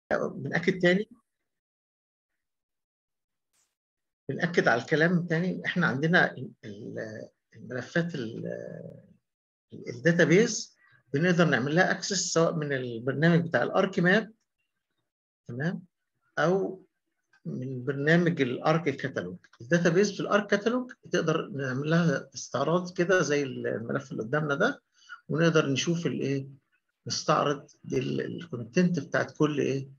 بنأكد تاني بنأكد على الكلام تاني احنا عندنا الملفات الداتابيز بنقدر نعمل لها اكسس سواء من البرنامج بتاع الارك ماب تمام او من برنامج الارك كاتالوج الداتابيز في الارك كاتالوج تقدر نعمل لها استعراض كده زي الملف اللي قدامنا ده ونقدر نشوف الايه نستعرض الكونتنت بتاعت كل ايه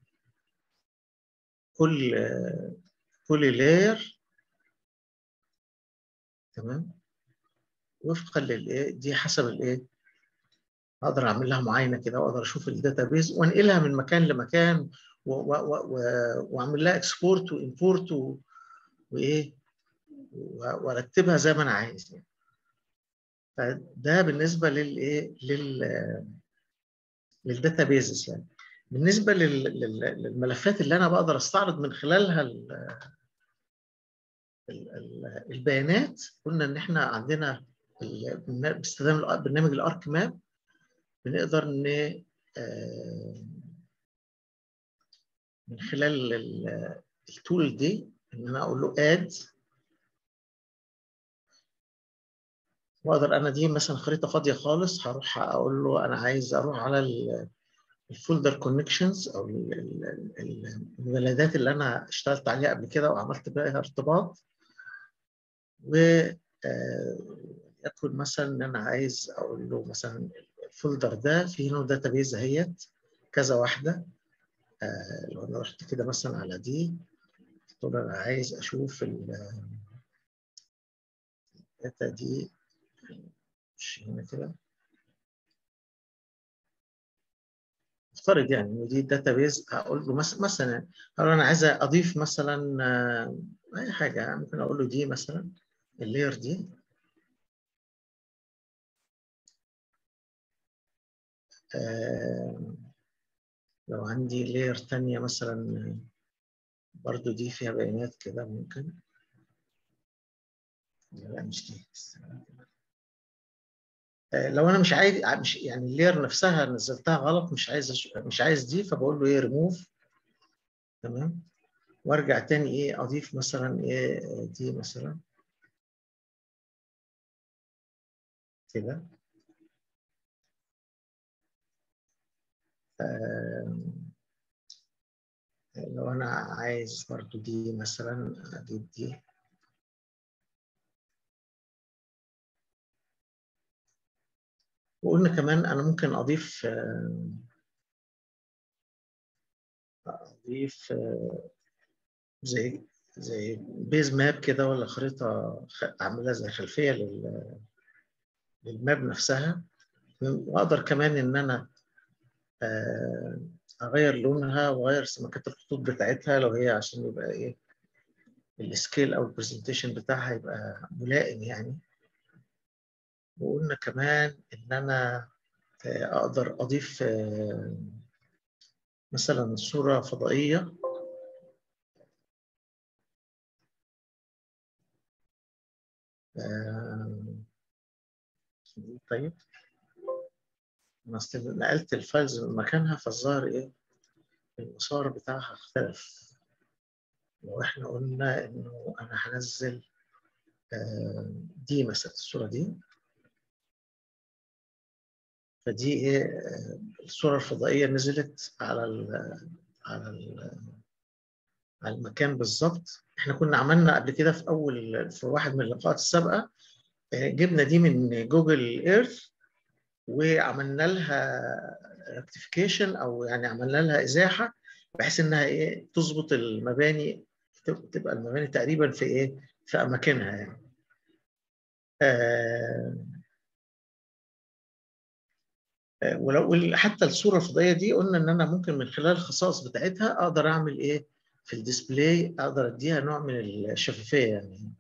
كل كل لاير تمام وفقا للايه دي حسب الايه اقدر اعمل لها معاينه كده واقدر اشوف الداتابيز وانقلها من مكان لمكان واعمل لها اكسبورت وامبورت وايه وارتبها زي ما انا عايز يعني فده بالنسبه للايه لل للداتابيزز يعني بالنسبه للملفات اللي انا بقدر استعرض من خلالها البيانات قلنا ان احنا عندنا باستخدام برنامج الارك ماب بنقدر ن من خلال التول دي ان انا اقول له اد واقدر انا دي مثلا خريطه فاضيه خالص هروح اقول له انا عايز اروح على الفولدر كونكشنز او المجلدات اللي انا اشتغلت عليها قبل كده وعملت بها ارتباط و يكون مثلا ان انا عايز اقول له مثلا الفولدر ده فيه هنا داتابيز اهيت كذا واحده آه لو انا رحت كده مثلا على دي قلت له انا عايز اشوف الداتا دي مش هنا كده افترض يعني ان دي داتابيز هقول له مثلا مثلا انا عايز اضيف مثلا آه اي حاجه ممكن اقول له دي مثلا اللير دي آه لو عندي لير تانية مثلا برضو دي فيها بيانات كده ممكن لا مش دي آه لو انا مش عايز مش يعني اللير نفسها نزلتها غلط مش عايز مش عايز دي فبقول له ايه ريموف تمام وارجع تاني ايه اضيف مثلا ايه دي مثلا كده لو انا عايز برضو دي مثلا اجيب دي وقلنا كمان انا ممكن اضيف اضيف زي زي بيز ماب كده ولا خريطه اعملها زي خلفيه للماب نفسها واقدر كمان ان انا اغير لونها واغير سمكات الخطوط بتاعتها لو هي عشان يبقى ايه السكيل او البرزنتيشن بتاعها يبقى ملائم يعني وقلنا كمان ان انا اقدر اضيف مثلا صوره فضائيه طيب انا نقلت الفايلز من مكانها فالظاهر ايه المسار بتاعها اختلف لو احنا قلنا انه انا هنزل دي مثلا الصوره دي فدي ايه الصوره الفضائيه نزلت على ال على ال على المكان بالظبط احنا كنا عملنا قبل كده في اول في واحد من اللقاءات السابقه جبنا دي من جوجل ايرث وعملنا لها ركتيفيكيشن او يعني عملنا لها ازاحه بحيث انها ايه تظبط المباني تبقى المباني تقريبا في ايه في اماكنها يعني آه ولو حتى الصوره الفضائيه دي قلنا ان انا ممكن من خلال الخصائص بتاعتها اقدر اعمل ايه في الديسبلاي اقدر اديها نوع من الشفافيه يعني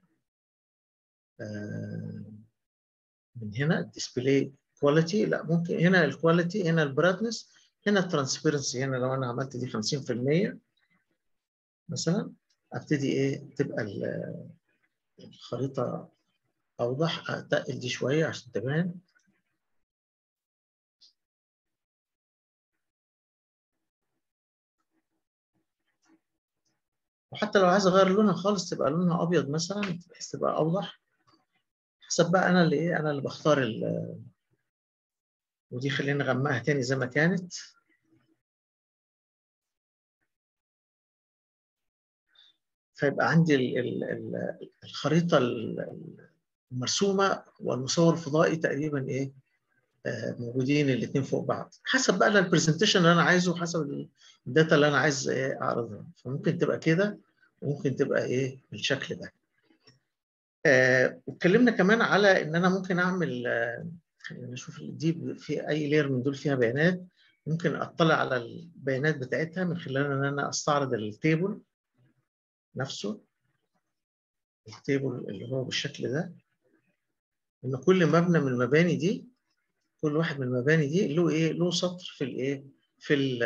آه من هنا الديسبلاي كواليتي لا ممكن هنا الكواليتي هنا البرايتنس هنا الترانسبيرنسي هنا لو انا عملت دي 50% مثلا ابتدي ايه تبقى الخريطه اوضح اتقل دي شويه عشان تبان وحتى لو عايز اغير لونها خالص تبقى لونها ابيض مثلا بحيث تبقى اوضح حسب بقى انا اللي ايه انا اللي بختار ال ودي خلينا نغمقها تاني زي ما كانت فيبقى عندي ال ال الخريطه المرسومه والمصور الفضائي تقريبا ايه موجودين الاثنين فوق بعض حسب بقى البرزنتيشن اللي انا عايزه حسب الداتا اللي انا عايز ايه اعرضها فممكن تبقى كده وممكن تبقى ايه بالشكل ده آه واتكلمنا كمان على ان انا ممكن اعمل آه خلينا نشوف دي في اي لير من دول فيها بيانات ممكن اطلع على البيانات بتاعتها من خلال ان انا استعرض التيبل نفسه التيبل اللي هو بالشكل ده ان كل مبنى من المباني دي كل واحد من المباني دي له ايه له سطر في الايه في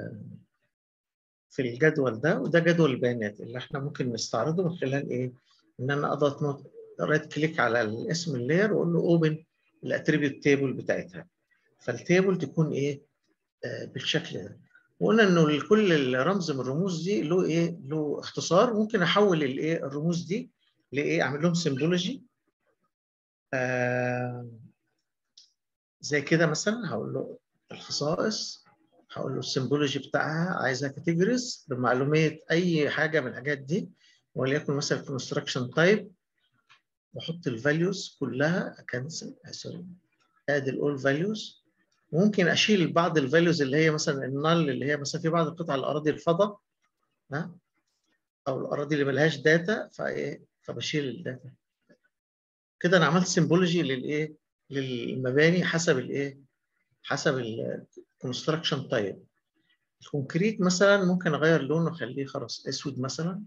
في الجدول ده وده جدول البيانات اللي احنا ممكن نستعرضه من خلال ايه ان انا اضغط رايت كليك على الاسم اللاير واقول له اوبن الاتريبيوت تيبل بتاعتها فالتيبل تكون ايه آه بالشكل ده وقلنا انه لكل رمز من الرموز دي له ايه له اختصار ممكن احول الايه الرموز دي لايه اعمل لهم سيمبولوجي آه زي كده مثلا هقول له الخصائص هقول له السيمبولوجي بتاعها عايزها كاتيجوريز بمعلوميه اي حاجه من الحاجات دي وليكن مثلا كونستراكشن تايب واحط الفاليوز كلها اكنسل سوري ادي الاول فاليوز ممكن اشيل بعض الفاليوز اللي هي مثلا النال اللي هي مثلا في بعض القطع الاراضي الفضاء ها او الاراضي اللي ملهاش داتا فايه فبشيل الداتا كده انا عملت سيمبولوجي للايه للمباني حسب الايه حسب الكونستراكشن تايب الكونكريت مثلا ممكن اغير لونه اخليه خلاص اسود مثلا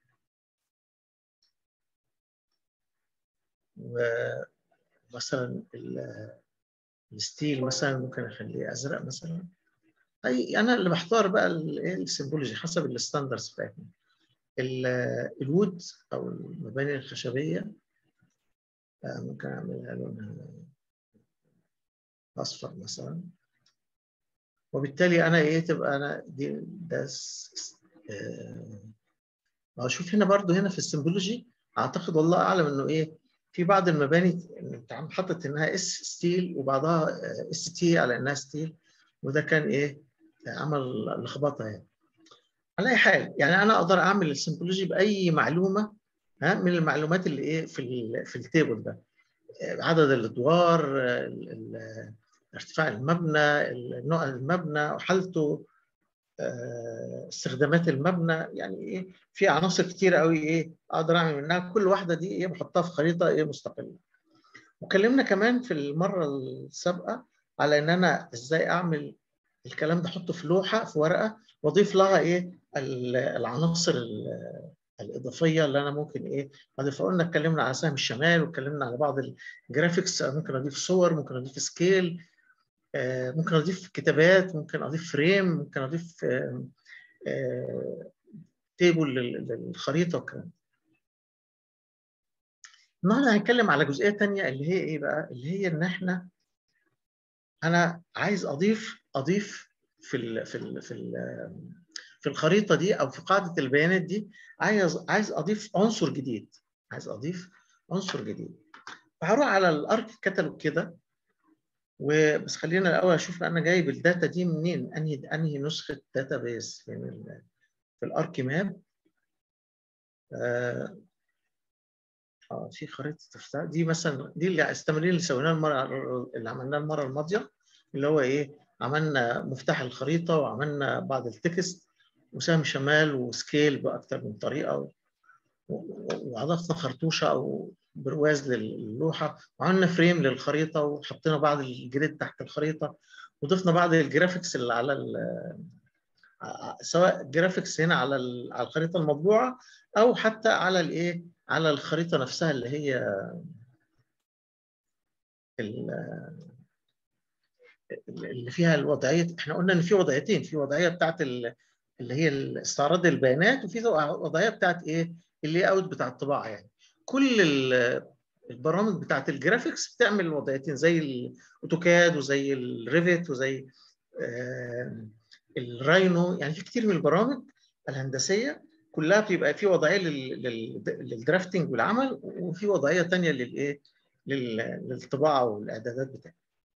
ومثلا الستيل مثلا ممكن اخليه ازرق مثلا اي انا اللي بختار بقى السيمبولوجي حسب الستاندرز بتاعتنا الوود او المباني الخشبيه ممكن اعملها لونها اصفر مثلا وبالتالي انا ايه تبقى انا دي ده اه شوف هنا برضو هنا في السيمبولوجي اعتقد والله اعلم انه ايه في بعض المباني انت عم حطت انها اس ستيل وبعضها اس تي على انها ستيل وده كان ايه عمل لخبطه يعني على اي حال يعني انا اقدر اعمل السيمبولوجي باي معلومه ها من المعلومات اللي ايه في ال في التيبل ده عدد الادوار ارتفاع المبنى نوع المبنى وحالته استخدامات المبنى يعني ايه في عناصر كتير قوي ايه اقدر اعمل منها كل واحده دي ايه بحطها في خريطه ايه مستقله وكلمنا كمان في المره السابقه على ان انا ازاي اعمل الكلام ده احطه في لوحه في ورقه واضيف لها ايه العناصر الاضافيه اللي انا ممكن ايه اضيفها قلنا اتكلمنا على سهم الشمال واتكلمنا على بعض الجرافيكس ممكن اضيف صور ممكن اضيف سكيل ممكن اضيف كتابات ممكن اضيف فريم ممكن اضيف تيبل للخريطه والكلام النهارده هنتكلم على جزئيه ثانيه اللي هي ايه بقى اللي هي ان احنا انا عايز اضيف اضيف في ال في ال في ال في الخريطه دي او في قاعده البيانات دي عايز عايز اضيف عنصر جديد عايز اضيف عنصر جديد فهروح على الارك كتالوج كده وبس خلينا الاول اشوف انا جايب الداتا دي منين انهي انهي نسخه داتا بيز يعني في الارك ماب اه, آه في خريطه تفتح دي مثلا دي اللي التمرين اللي سويناه المره اللي عملناه المره الماضيه اللي هو ايه عملنا مفتاح الخريطه وعملنا بعض التكست وسهم شمال وسكيل باكثر من طريقه واضفنا خرطوشه او برواز للوحه وعملنا فريم للخريطه وحطينا بعض الجريد تحت الخريطه وضفنا بعض الجرافيكس اللي على سواء جرافيكس هنا على على الخريطه المطبوعه او حتى على الايه على الخريطه نفسها اللي هي اللي فيها الوضعيه احنا قلنا ان في وضعيتين في وضعيه بتاعت اللي هي استعراض البيانات وفي وضعيه بتاعت ايه اللي اوت بتاع الطباعه يعني كل البرامج بتاعت الجرافيكس بتعمل وضعيتين زي الاوتوكاد وزي الريفت وزي الراينو يعني في كتير من البرامج الهندسيه كلها بيبقى في وضعيه للدرافتنج والعمل وفي وضعيه ثانيه للايه للطباعه والاعدادات بتاعتها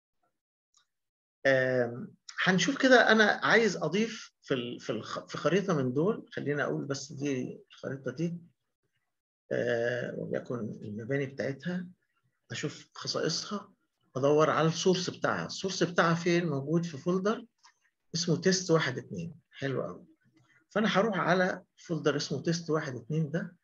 هنشوف كده انا عايز اضيف في في في خريطه من دول خلينا اقول بس دي الخريطه دي وليكن المباني بتاعتها اشوف خصائصها ادور على السورس بتاعها السورس بتاعها فين موجود في فولدر اسمه تيست واحد اتنين حلو قوي فانا هروح على فولدر اسمه تيست واحد اتنين ده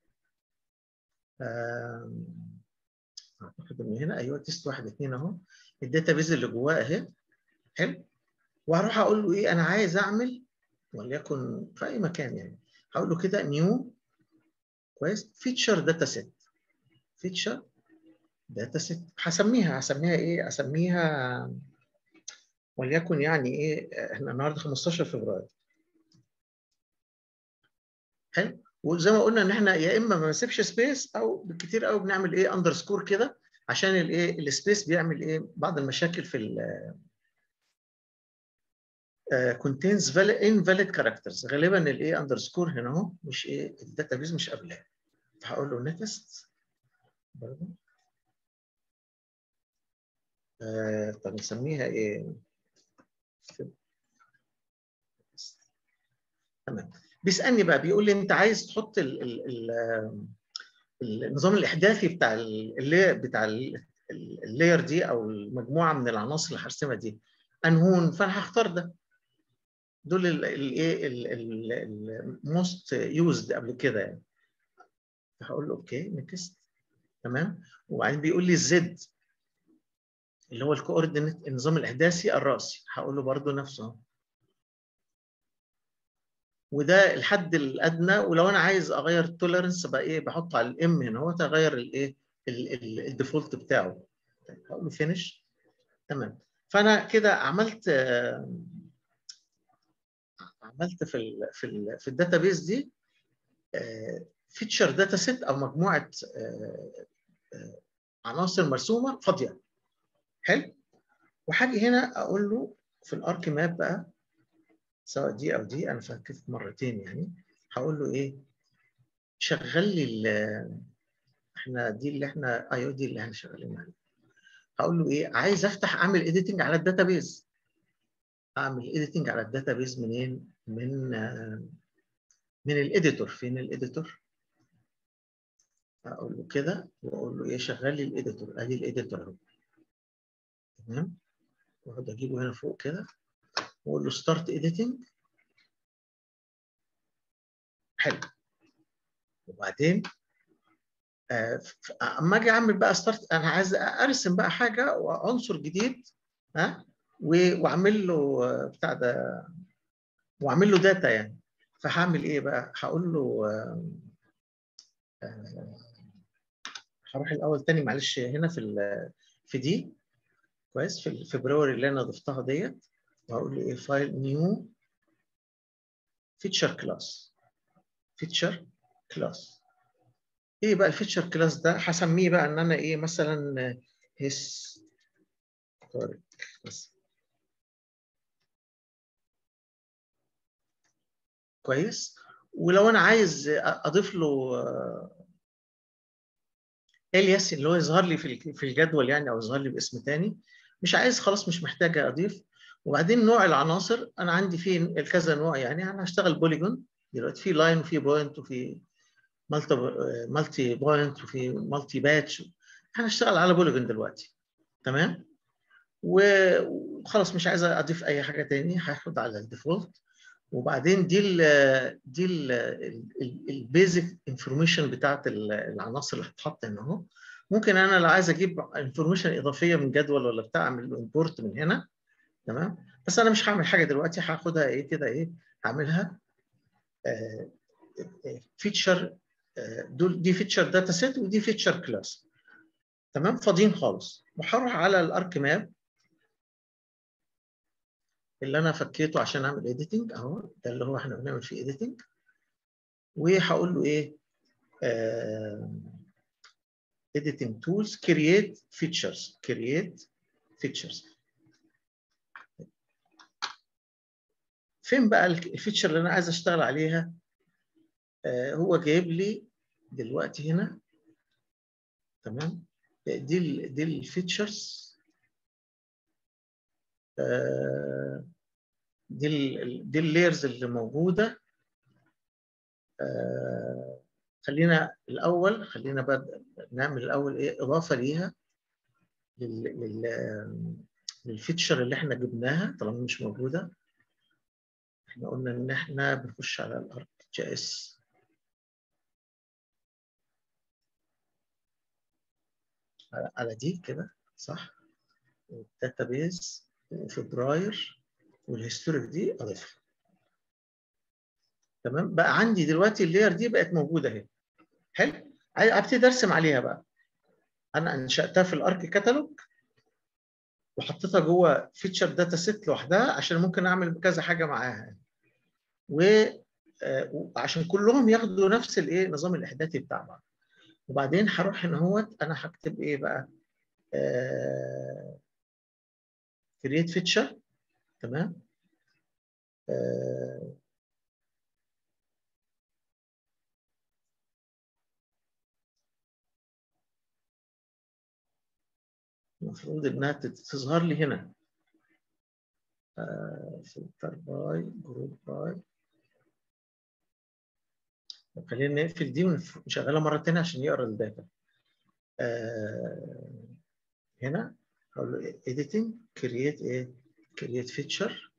اعتقد من هنا ايوه تيست واحد اتنين اهو الداتابيز اللي جواه اهي حلو وهروح اقول له ايه انا عايز اعمل وليكن في اي مكان يعني هقول له كده نيو كويس فيتشر داتا سيت فيتشر داتا سيت هسميها هسميها ايه اسميها وليكن يعني ايه احنا النهارده 15 فبراير حلو وزي ما قلنا ان احنا يا اما ما بنسيبش سبيس او بالكثير قوي بنعمل ايه اندرسكور كده عشان الايه السبيس بيعمل ايه بعض المشاكل في ال contains invalid characters غالبا الايه اندرسكور هنا اهو مش ايه الداتابيز مش قبلها فهقول له نيكست برضه آه طب نسميها ايه تمام بيسالني بقى بيقول لي انت عايز تحط ال ال ال النظام الاحداثي بتاع اللي بتاع اللاير دي او المجموعه من العناصر اللي هرسمها دي انهون فانا هختار ده دول الايه الموست يوزد قبل كده يعني هقول له اوكي نكست تمام وبعدين بيقول لي الزد اللي هو الكوردينيت النظام الاحداثي الراسي هقول له برده نفسه وده الحد الادنى ولو انا عايز اغير التوليرنس بقى ايه بحط على الام هنا هو تغير الايه الديفولت بتاعه هقول له فينش تمام فانا كده عملت عملت في ال في ال في الداتابيز دي فيتشر داتا سيت او مجموعه عناصر مرسومه فاضيه حلو وهاجي هنا اقول له في الارك ماب بقى سواء دي او دي انا فكرت مرتين يعني هقول له ايه شغل لي احنا دي اللي احنا ايوه دي اللي احنا شغالين عليها هقول له ايه عايز افتح اعمل ايديتنج على الداتابيز اعمل ايديتنج على الداتابيز منين من من الاديتور فين الاديتور اقول له كده واقول له ايه شغل لي الاديتور ادي الاديتور اهو تمام واقعد اجيبه هنا فوق كده واقول له ستارت ايديتنج حلو وبعدين اما اجي اعمل بقى ستارت انا عايز ارسم بقى حاجه وعنصر جديد ها واعمل له بتاع ده واعمل له داتا يعني فهعمل ايه بقى؟ هقول له هروح الاول تاني معلش هنا في في دي كويس في الفبراير اللي انا ضفتها ديت وهقول له ايه فايل نيو فيتشر كلاس فيتشر كلاس ايه بقى الفيتشر كلاس ده هسميه بقى ان انا ايه مثلا هيس بس كويس ولو انا عايز اضيف له الياس اللي هو يظهر لي في في الجدول يعني او يظهر لي باسم تاني مش عايز خلاص مش محتاجه اضيف وبعدين نوع العناصر انا عندي فيه كذا نوع يعني انا هشتغل بوليجون دلوقتي في لاين وفي بوينت وفي مالتي مالتي بوينت وفي مالتي باتش هنشتغل على بوليجون دلوقتي تمام وخلاص مش عايز اضيف اي حاجه تاني هاخد على الديفولت وبعدين دي ال دي البيزك انفورميشن بتاعت العناصر اللي هتتحط هنا اهو ممكن انا لو عايز اجيب انفورميشن اضافيه من جدول ولا بتاع اعمل له امبورت من هنا تمام بس انا مش هعمل حاجه دلوقتي هاخدها ايه كده ايه هعملها فيتشر دول دي فيتشر داتا سيت ودي فيتشر كلاس تمام فاضيين خالص وهروح على الارك ماب اللي انا فكيته عشان اعمل اديتنج اهو ده اللي هو احنا بنعمل فيه اديتنج وهقول له ايه editing tools create features create features فين بقى الفيتشر اللي انا عايز اشتغل عليها آه هو جايب لي دلوقتي هنا تمام دي ال دي الفيتشرز آه دي ال دي اللايرز اللي موجوده آه خلينا الاول خلينا بد... نعمل الاول ايه اضافه ليها لل... لل... للفيتشر اللي احنا جبناها طالما مش موجوده احنا قلنا ان احنا بنخش على الارك جي اس على دي كده صح الداتابيز وفبراير والهيستوريك دي اضيفها تمام بقى عندي دلوقتي اللاير دي بقت موجوده اهي حلو ابتدي ارسم عليها بقى انا انشاتها في الارك كتالوج وحطيتها جوه فيتشر داتا سيت لوحدها عشان ممكن اعمل كذا حاجه معاها و وعشان كلهم ياخدوا نفس الايه نظام الاحداثي بتاع بعض وبعدين هروح هنا اهوت انا هكتب ايه بقى كرييت فيتشر تمام آه المفروض انها تظهر لي هنا فلتر باي جروب باي خلينا نقفل دي ونشغلها مره ثانيه عشان يقرا الداتا آه هنا هقول له editing create ايه create feature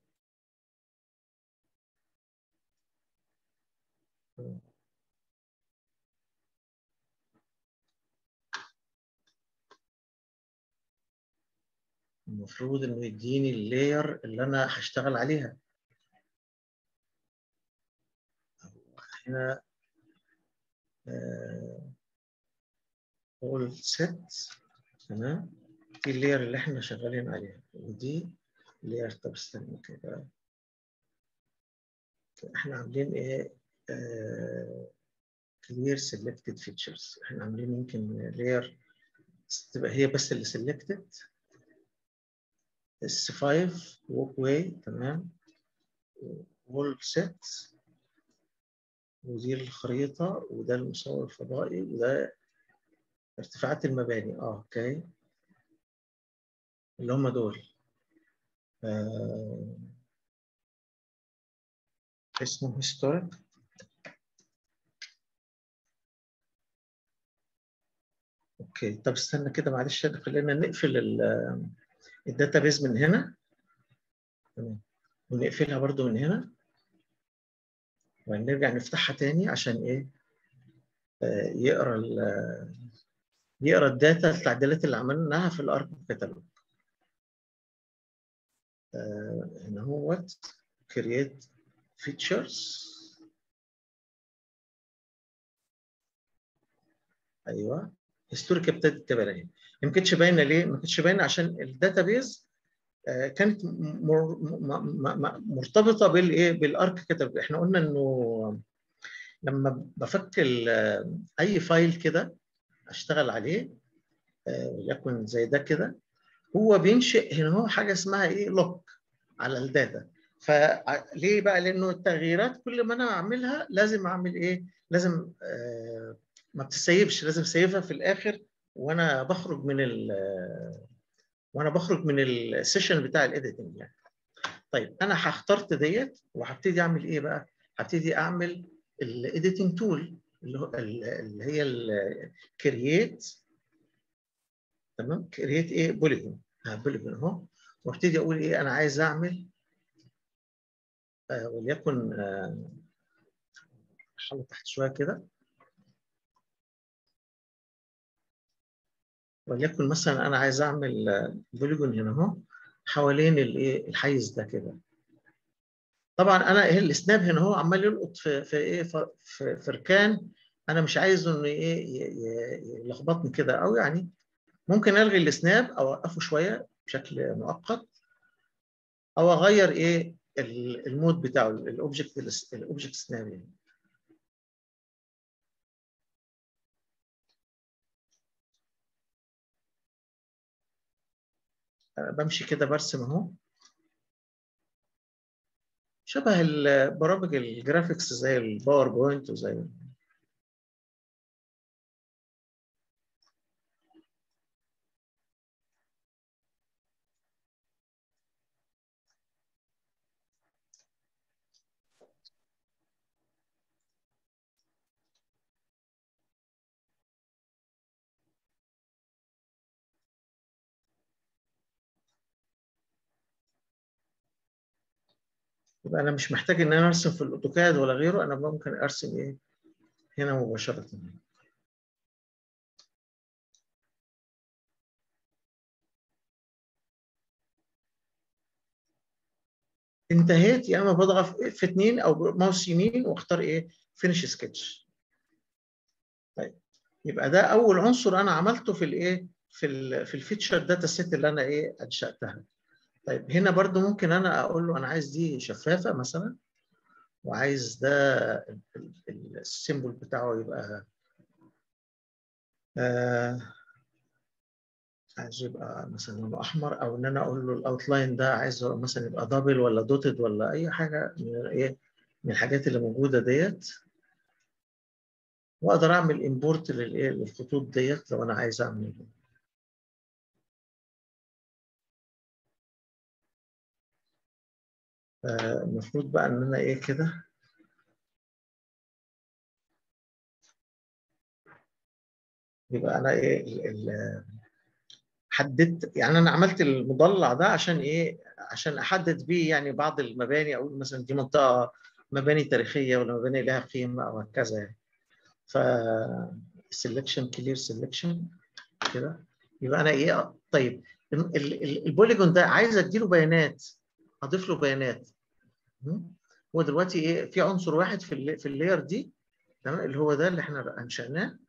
المفروض انه يديني اللاير اللي انا هشتغل عليها هنا all set تمام دي اللاير اللي احنا شغالين عليها ودي لاير طب استنى كده احنا عاملين ايه clear selected features احنا عاملين يمكن لاير تبقى هي بس اللي selected S5 walkway تمام wall set ودي الخريطة وده المصور الفضائي وده ارتفاعات المباني اه اوكي اللي هم دول آه. اسمه هيستوريك اوكي طب استنى كده معلش خلينا نقفل الداتابيز من هنا تمام ونقفلها برضو من هنا ونرجع نفتحها تاني عشان ايه آه يقرا يقرا الداتا التعديلات اللي عملناها في الارك كتالوج آه هنا هوت create features ايوه هيستوريك ابتدت تبان اهي ما كانتش باينه ليه؟ ما كانتش باينه عشان الداتابيز كانت مرتبطه بالايه؟ بالارك كتب احنا قلنا انه لما بفك اي فايل كده اشتغل عليه وليكن زي ده كده هو بينشئ هنا هو حاجه اسمها ايه؟ لوك على الداتا فليه بقى؟ لانه التغييرات كل ما انا اعملها لازم اعمل ايه؟ لازم آه ما بتسيبش لازم اسيبها في الاخر وانا بخرج من ال وانا بخرج من السيشن بتاع الايديتنج يعني طيب انا اخترت ديت وهبتدي اعمل ايه بقى هبتدي اعمل الايديتنج تول اللي هو اللي هي الكرييت تمام كرييت ايه بوليجون بوليجون اهو وابتدي اقول ايه انا عايز اعمل آه وليكن آه حاول تحت شويه كده وليكن مثلا انا عايز اعمل بوليجون هنا اهو حوالين الايه الحيز ده كده طبعا انا ايه السناب هنا هو عمال يلقط في في ايه في, في ركان انا مش عايزه انه ايه يلخبطني كده او يعني ممكن الغي السناب او اوقفه شويه بشكل مؤقت او اغير ايه المود بتاعه الاوبجكت الاوبجكت سناب يعني بمشي كده برسم اهو شبه البرامج الجرافيكس زي الباوربوينت وزي يبقى انا مش محتاج ان انا ارسم في الاوتوكاد ولا غيره انا ممكن ارسم ايه هنا مباشره انتهيت يا اما بضغط في اثنين او ماوس يمين واختار ايه فينش سكتش طيب يبقى ده اول عنصر انا عملته في الايه في ال في الفيتشر داتا سيت اللي انا ايه انشاتها طيب هنا برضو ممكن انا اقول له انا عايز دي شفافه مثلا وعايز ده السيمبل بتاعه يبقى آه عايز يبقى مثلا لونه احمر او ان انا اقول له الاوتلاين ده عايز مثلا يبقى دبل ولا دوتد ولا اي حاجه من ايه من الحاجات اللي موجوده ديت واقدر اعمل امبورت للايه للخطوط ديت لو انا عايز اعمل آه المفروض بقى ان انا ايه كده يبقى انا ايه ال ال حددت يعني انا عملت المضلع ده عشان ايه عشان احدد بيه يعني بعض المباني اقول مثلا دي منطقه مباني تاريخيه ولا مباني لها قيمه او هكذا يعني ف سelection كلير سelection كده يبقى انا ايه طيب البوليجون ده عايز اديله بيانات اضيف له بيانات هو دلوقتي ايه في عنصر واحد في في اللاير دي تمام اللي هو ده اللي احنا انشأناه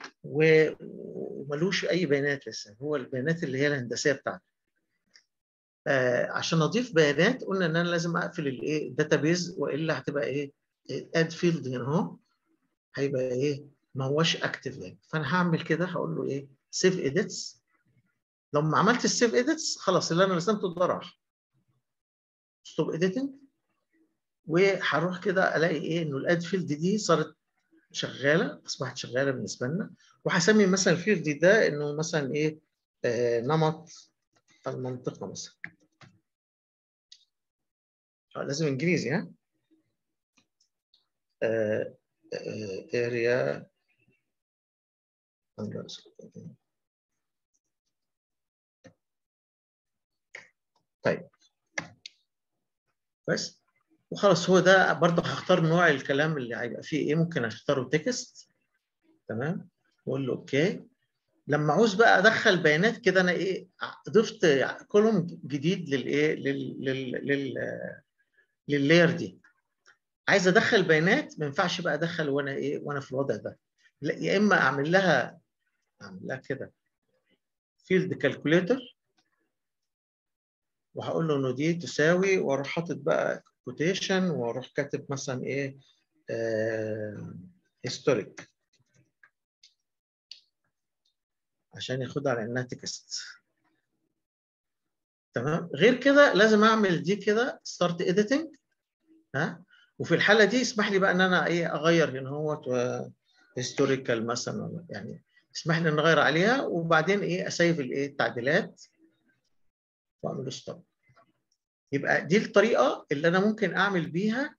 وملوش اي بيانات لسه هو البيانات اللي هي الهندسيه بتاعته آه عشان اضيف بيانات قلنا ان انا لازم اقفل الايه الداتابيز والا هتبقى ايه اد فيلد هنا اهو هيبقى ايه ما هوش اكتف يعني فانا هعمل كده هقول له ايه سيف ايديتس لما عملت السيف ايديتس خلاص اللي انا رسمته ده راح ستوب ايديتنج وهروح كده الاقي ايه انه الاد فيلد دي صارت شغاله اصبحت شغاله بالنسبه لنا وهسمي مثلا الفيلد ده انه مثلا ايه آه نمط المنطقه مثلا لازم انجليزي ها آه آه اريا طيب بس وخلاص هو ده برضه هختار نوع الكلام اللي هيبقى فيه ايه ممكن اختاره تكست تمام واقول له اوكي لما عاوز بقى ادخل بيانات كده انا ايه ضفت كولوم جديد للايه لل لل لل لللاير دي عايز ادخل بيانات ما ينفعش بقى ادخل وانا ايه وانا في الوضع ده لا يا اما اعمل لها اعمل لها كده فيلد كالكوليتر وهقول له انه دي تساوي واروح حاطط بقى كوتيشن واروح كاتب مثلا ايه هيستوريك آه عشان ياخدها على انها تكست تمام غير كده لازم اعمل دي كده ستارت اديتنج ها وفي الحاله دي اسمح لي بقى ان انا ايه اغير هنا اهوت هيستوريكال مثلا يعني اسمح لي ان اغير عليها وبعدين ايه اسيف الايه التعديلات واعمل ستوب يبقى دي الطريقه اللي انا ممكن اعمل بيها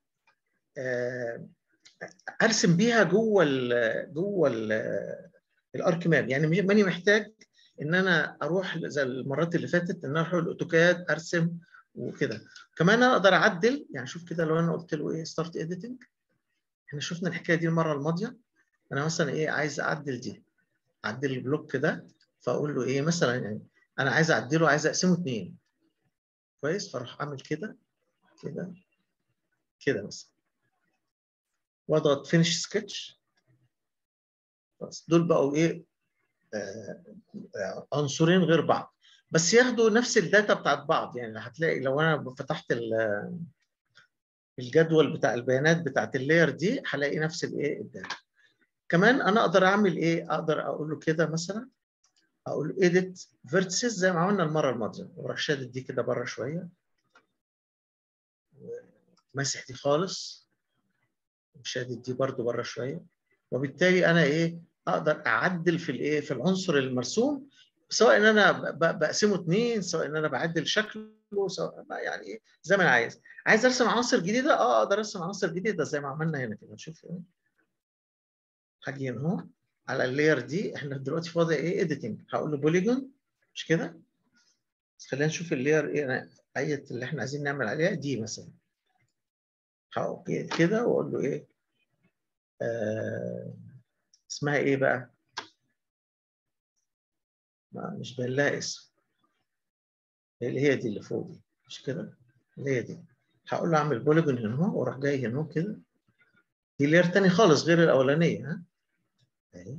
ارسم بيها جوه ال جوه الارك ماب يعني ماني محتاج ان انا اروح زي المرات اللي فاتت ان انا اروح الاوتوكاد ارسم وكده كمان انا اقدر اعدل يعني شوف كده لو انا قلت له ايه ستارت اديتنج احنا شفنا الحكايه دي المره الماضيه انا مثلا ايه عايز اعدل دي اعدل البلوك ده فاقول له ايه مثلا يعني انا عايز اعدله عايز اقسمه اثنين كويس فاروح اعمل كده كده كده مثلا واضغط فينش سكتش بس دول بقوا ايه آه عنصرين غير بعض بس ياخدوا نفس الداتا بتاعت بعض يعني هتلاقي لو انا فتحت الجدول بتاع البيانات بتاعت اللاير دي هلاقي نفس الايه الداتا كمان انا اقدر اعمل ايه اقدر اقول له كده مثلا اقول له edit vertices زي ما عملنا المره الماضيه واروح شادد دي كده بره شويه ماسح دي خالص وشادد دي برضو بره شويه وبالتالي انا ايه اقدر اعدل في الايه في العنصر المرسوم سواء ان انا بقسمه اثنين سواء ان انا بعدل شكله سواء يعني ايه زي ما انا عايز عايز ارسم عناصر جديده اه اقدر ارسم عناصر جديده زي ما عملنا هنا كده نشوف هاجي هنا اهو على اللاير دي احنا دلوقتي في وضع ايه اديتنج هقول له بوليجون مش كده خلينا نشوف اللاير ايه اية اللي احنا عايزين نعمل عليها دي مثلا هقول كده واقول له ايه آه اسمها ايه بقى ما مش باين لها اسم اللي هي دي اللي فوق دي مش كده اللي هي دي هقول له اعمل بوليجون هنا اهو واروح جاي هنا كده دي لير تاني خالص غير الاولانيه ها اهي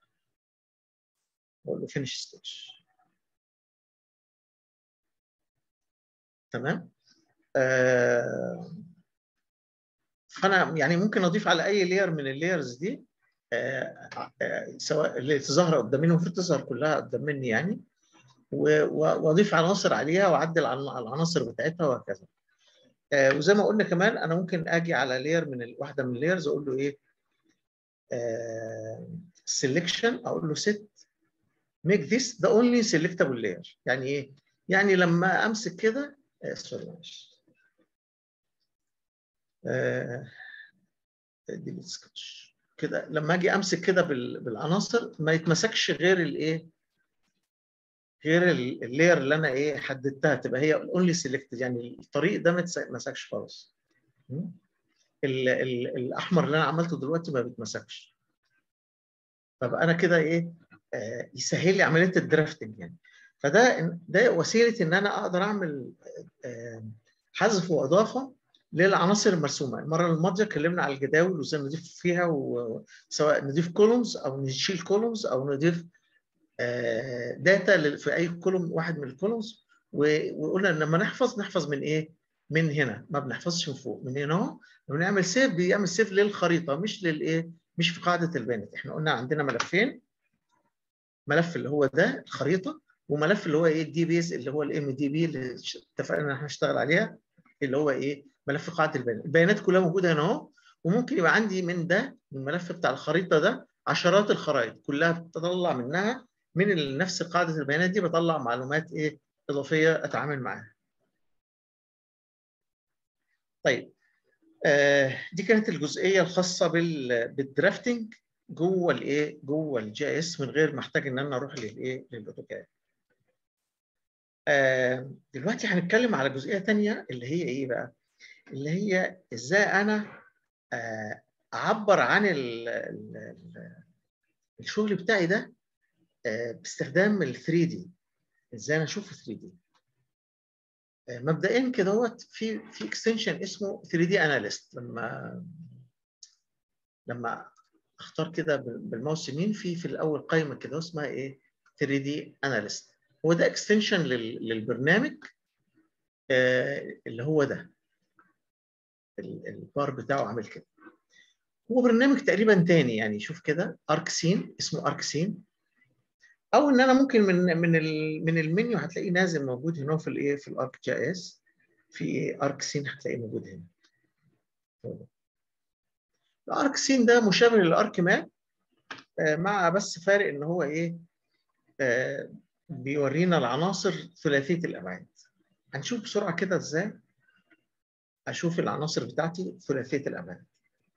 اقول له فينش ستيتش تمام آه فانا يعني ممكن اضيف على اي لير من اللايرز دي آه آه سواء اللي تظهر قدام مني المفروض تظهر كلها قدام مني يعني واضيف عناصر عليها واعدل على العناصر بتاعتها وهكذا آه وزي ما قلنا كمان انا ممكن اجي على لير من واحده من اللايرز اقول له ايه سيلكشن اقول له set make this the only selectable layer يعني ايه يعني لما امسك كده سوري معلش ديليت سكتش كده لما اجي امسك كده بالعناصر ما يتمسكش غير الايه غير اللاير اللي انا ايه حددتها تبقى هي اونلي سيلكتد يعني الطريق ده ما يتمسكش خالص ال ال الاحمر اللي انا عملته دلوقتي ما بيتمسكش طب انا كده ايه آه يسهل لي عمليه الدرافتنج يعني فده ده وسيله ان انا اقدر اعمل آه حذف واضافه للعناصر المرسومه المره الماضيه اتكلمنا على الجداول وازاي نضيف فيها وسواء نضيف كولومز او نشيل كولومز او نضيف آه داتا في اي كولوم واحد من الكولومز وقلنا لما نحفظ نحفظ من ايه من هنا ما بنحفظش من فوق من هنا اهو لما نعمل سيف بيعمل سيف للخريطه مش للايه مش في قاعده البيانات احنا قلنا عندنا ملفين ملف اللي هو ده الخريطه وملف اللي هو ايه الدي بيز اللي هو الام دي بي اللي اتفقنا ان احنا هنشتغل عليها اللي هو ايه ملف قاعده البيانات البيانات كلها موجوده هنا اهو وممكن يبقى عندي من ده من الملف بتاع الخريطه ده عشرات الخرائط كلها بتطلع منها من نفس قاعده البيانات دي بطلع معلومات ايه اضافيه اتعامل معاها طيب آه دي كانت الجزئيه الخاصه بالدرافتنج جوه الايه جوه الجي اس من غير ما احتاج ان انا اروح للايه للاوتوكاد آه دلوقتي هنتكلم على جزئيه ثانيه اللي هي ايه بقى اللي هي ازاي انا آه اعبر عن ال ال الشغل بتاعي ده آه باستخدام ال 3 دي ازاي انا اشوف 3 دي مبدئيا كده هو في في اكستنشن اسمه 3 دي اناليست لما لما اختار كده بالماوس يمين في في الاول قائمه كده اسمها ايه 3 دي اناليست هو ده اكستنشن للبرنامج آه اللي هو ده البار بتاعه عامل كده هو برنامج تقريبا تاني يعني شوف كده اركسين اسمه اركسين او ان انا ممكن من من من المنيو هتلاقيه نازل موجود هنا في الايه في الارك جي اس في ارك سين هتلاقيه موجود هنا الارك سين ده مشابه للارك ماب مع بس فارق ان هو ايه بيورينا العناصر ثلاثيه الابعاد هنشوف بسرعه كده ازاي اشوف العناصر بتاعتي ثلاثيه الابعاد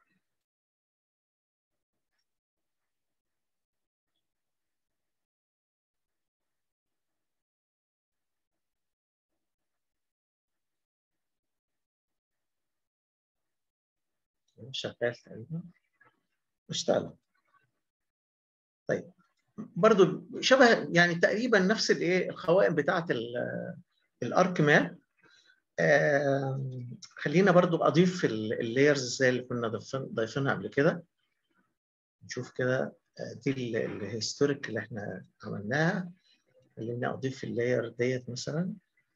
شغال تقريبا اشتغل طيب برضو شبه يعني تقريبا نفس الايه القوائم بتاعه الارك ماب آه خلينا برضو اضيف اللايرز زي اللي كنا ضايفينها قبل كده نشوف كده دي الهيستوريك اللي احنا عملناها خليني اضيف اللاير ديت مثلا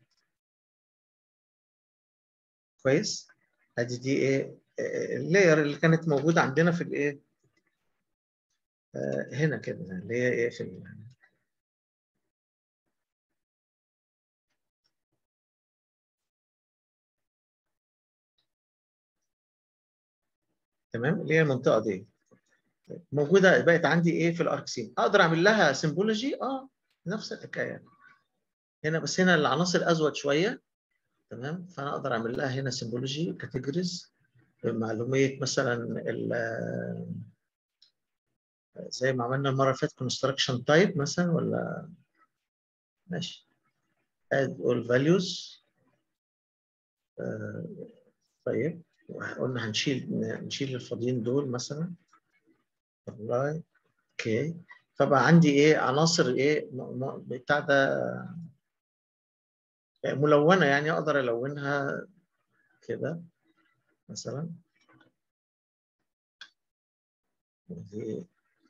كويس ادي دي ايه اللاير اللي كانت موجوده عندنا في الايه آه هنا كده اللي هي ايه في ال... تمام اللي هي المنطقه دي موجوده بقت عندي ايه في الاركسين اقدر اعمل لها سيمبولوجي اه نفس الحكايه هنا بس هنا العناصر ازود شويه تمام فانا اقدر اعمل لها هنا سيمبولوجي كاتيجوريز معلوميه مثلا زي ما عملنا المره اللي فاتت كونستراكشن تايب مثلا ولا ماشي add all values آه طيب قلنا هنشيل نشيل الفاضيين دول مثلا apply اوكي فبقى عندي ايه عناصر ايه بتاع ده ملونه يعني اقدر الونها كده مثلا ودي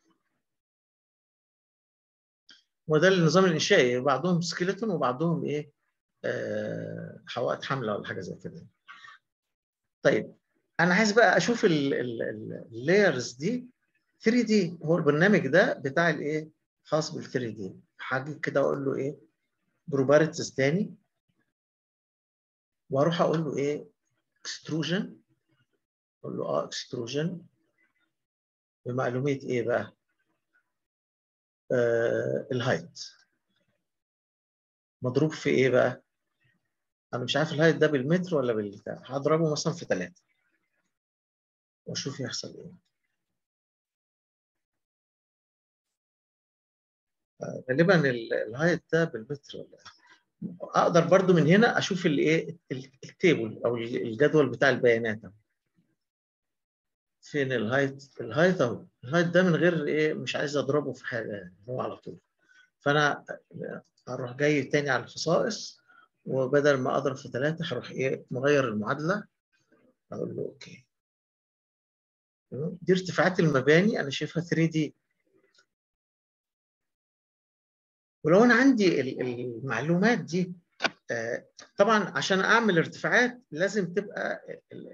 وده النظام الانشائي بعضهم سكيلتون وبعضهم ايه آه حوائط حمله ولا حاجه زي كده طيب انا عايز بقى اشوف اللايرز دي 3 دي هو البرنامج ده بتاع الايه خاص بال 3 دي هاجي كده واقول له ايه بروبارتس تاني واروح اقول له ايه اكستروجن اقول له اه اكستروجن بمعلوميه ايه بقى آه الهايت مضروب في ايه بقى انا مش عارف الهايت ده بالمتر ولا بالبتاع هضربه مثلا في ثلاثة واشوف يحصل ايه آه غالبا الهايت ده بالمتر ولا اقدر برضو من هنا اشوف الايه التيبل او الجدول بتاع البيانات فين الهايت الهايت اهو الهايت ده من غير ايه مش عايز اضربه في حاجه يعني هو على طول فانا هروح جاي تاني على الخصائص وبدل ما اضرب في ثلاثه هروح ايه مغير المعادله اقول له اوكي دي ارتفاعات المباني انا شايفها 3 دي ولو انا عندي المعلومات دي طبعا عشان اعمل ارتفاعات لازم تبقى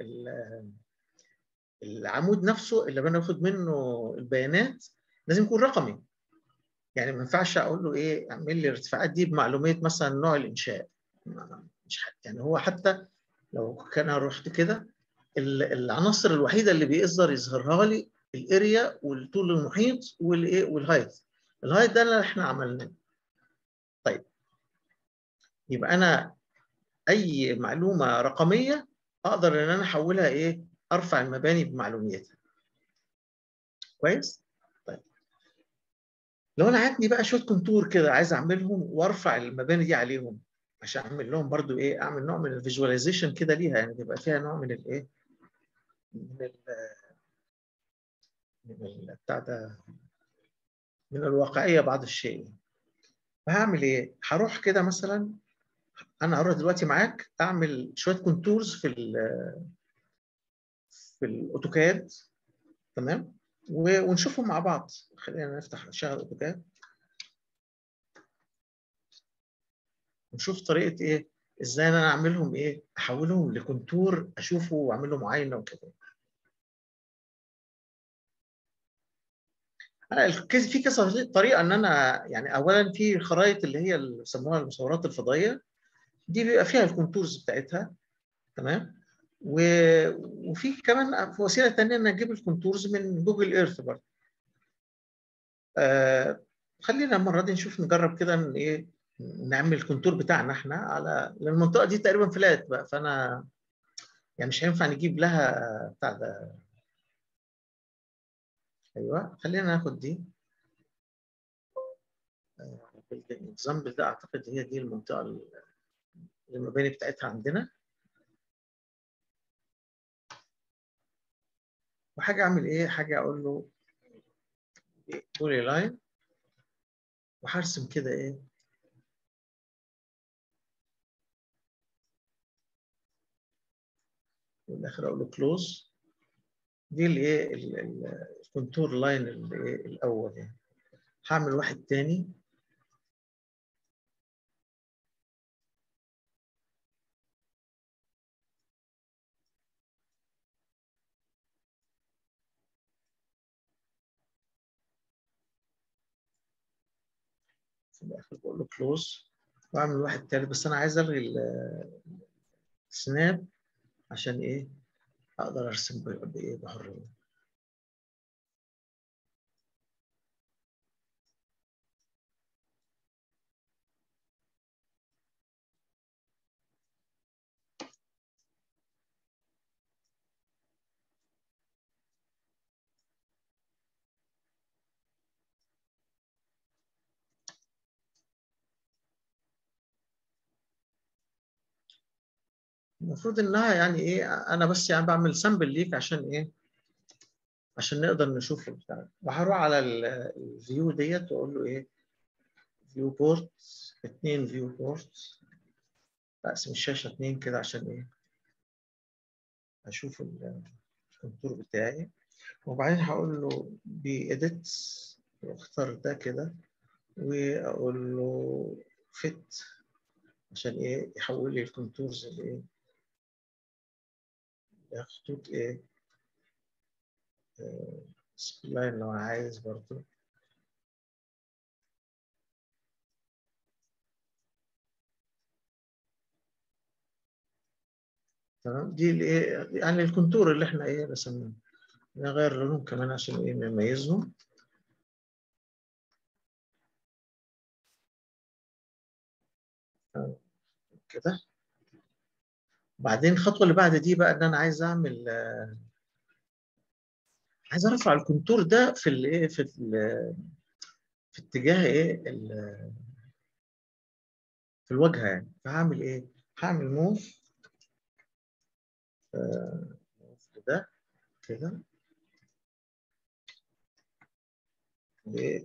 العمود نفسه اللي انا باخد منه البيانات لازم يكون رقمي يعني ما ينفعش اقول له ايه اعمل لي الارتفاعات دي بمعلوميه مثلا نوع الانشاء مش يعني هو حتى لو كان رحت كده العناصر الوحيده اللي بيقدر يظهرها لي الاريا والطول المحيط والايه والهايت الهايت ده اللي احنا عملناه طيب يبقى انا اي معلومه رقميه اقدر ان انا احولها ايه ارفع المباني بمعلوميتها كويس طيب لو انا عندي بقى شويه كونتور كده عايز اعملهم وارفع المباني دي عليهم عشان اعمل لهم برضو ايه اعمل نوع من الفيجواليزيشن كده ليها يعني تبقى فيها نوع من الايه من ال من بتاع ده من الواقعيه بعض الشيء فهعمل ايه هروح كده مثلا انا هروح دلوقتي معاك اعمل شويه كونتورز في ال في الاوتوكاد تمام ونشوفهم مع بعض خلينا نفتح نشغل اوتوكاد ونشوف طريقه ايه ازاي انا اعملهم ايه احولهم لكونتور اشوفه واعمل له معاينه وكده انا في كذا طريقه ان انا يعني اولا في الخرائط اللي هي اللي بيسموها المصورات الفضائيه دي بيبقى فيها الكونتورز بتاعتها تمام و... وفي كمان وسيله ثانيه ان اجيب الكونتورز من جوجل ايرث برضه آه خلينا المره دي نشوف نجرب كده ان ايه نعمل الكونتور بتاعنا احنا على لان المنطقه دي تقريبا فلات بقى فانا يعني مش هينفع نجيب لها بتاع ده ايوه خلينا ناخد دي الاكزامبل ده اعتقد هي دي المنطقه المباني بتاعتها عندنا وحاجه اعمل ايه حاجه اقول له بولي لاين وهرسم كده ايه والاخر اقول له كلوز دي الايه الكونتور لاين الاول يعني هعمل واحد تاني في الاخر بقول له كلوز واعمل واحد تالت بس انا عايز الغي السناب عشان ايه اقدر ارسم بايه بحريه المفروض انها يعني ايه انا بس يعني بعمل سامبل ليك عشان ايه عشان نقدر نشوف البتاع وهروح على الفيو ديت واقول له ايه فيو بورت اثنين فيو بورت اقسم الشاشه اثنين كده عشان ايه اشوف الكونتور بتاعي وبعدين هقول له بإيديت واختار ده كده واقول له فيت عشان ايه يحول لي الكونتورز لايه خطوط ايه سبلاين لو انا عايز برضو تمام دي الايه يعني الكونتور اللي احنا ايه رسمناه نغير لونهم كمان عشان ايه نميزهم كده بعدين الخطوه اللي بعد دي بقى ان انا عايز اعمل عايز ارفع الكونتور ده في الايه في في اتجاه ايه في الواجهه يعني فهعمل ايه هعمل موف موف ده كده ل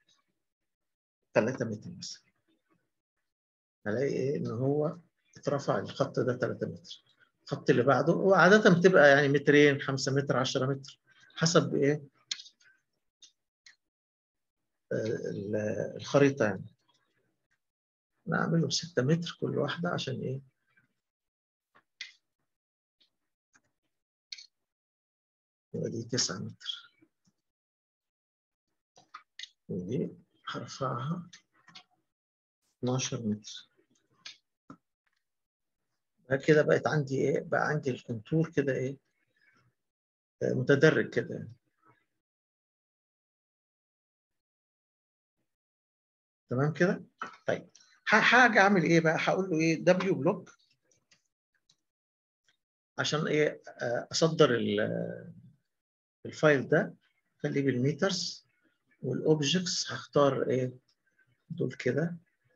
3 متر مثلا هلاقي ايه ان هو اترفع الخط ده 3 متر الخط اللي بعده وعاده بتبقى يعني مترين 5 متر 10 متر حسب ايه الخريطه يعني نعمله 6 متر كل واحده عشان ايه يبقى دي 9 متر ودي هرفعها 12 متر كده بقت عندي ايه بقى عندي الكونتور كده ايه متدرج كده يعني. تمام كده طيب حاجه اعمل ايه بقى هقول له ايه دبليو بلوك عشان ايه اصدر الفايل ده خليه بالميترز والاوبجكتس هختار ايه دول كده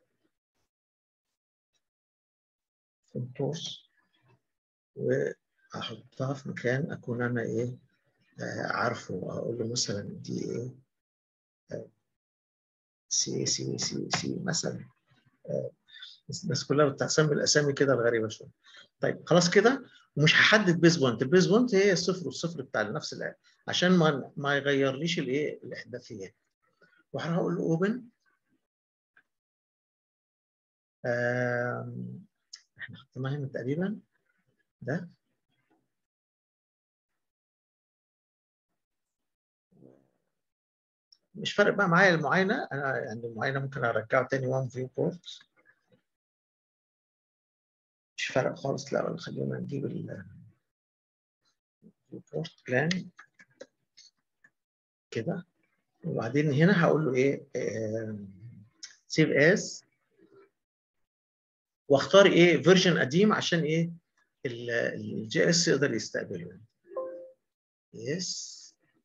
كونتورز واحطها في مكان اكون انا ايه آه عارفه اقول له مثلا دي ايه آه سي سي سي سي مثلا آه الناس كلها بتسمي الاسامي كده الغريبه شويه طيب خلاص كده ومش هحدد بيز بوينت البيز بوينت هي الصفر والصفر بتاع نفس الآية عشان ما ما يغيرليش الايه الاحداثيات وهروح اقول له اوبن احنا حطيناها هنا تقريبا ده مش فارق بقى معايا المعاينه انا يعني المعاينه ممكن ارجعه تاني وان فيو بورت مش فارق خالص لا خلينا نجيب ال بورت بلان كده وبعدين هنا هقول له ايه سيف از واختار ايه فيرجن قديم عشان ايه الجي اس يقدر يستقبله يس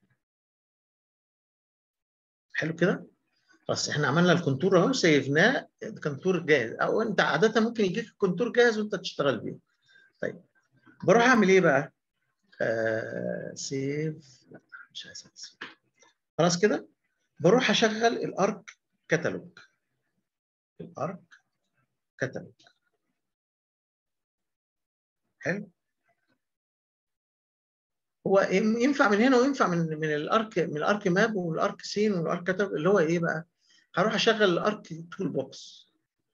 حلو كده خلاص احنا عملنا الكونتور اهو سيفناه كونتور جاهز او انت عاده ممكن يجيك الكونتور جاهز وانت تشتغل بيه طيب بروح اعمل ايه بقى آه سيف لا مش عايز سيف خلاص كده بروح اشغل الارك كتالوج الارك كتالوج حلو هو ينفع من هنا وينفع من من الارك من الارك ماب والارك سين والارك كتالوج اللي هو ايه بقى هروح اشغل الارك تول بوكس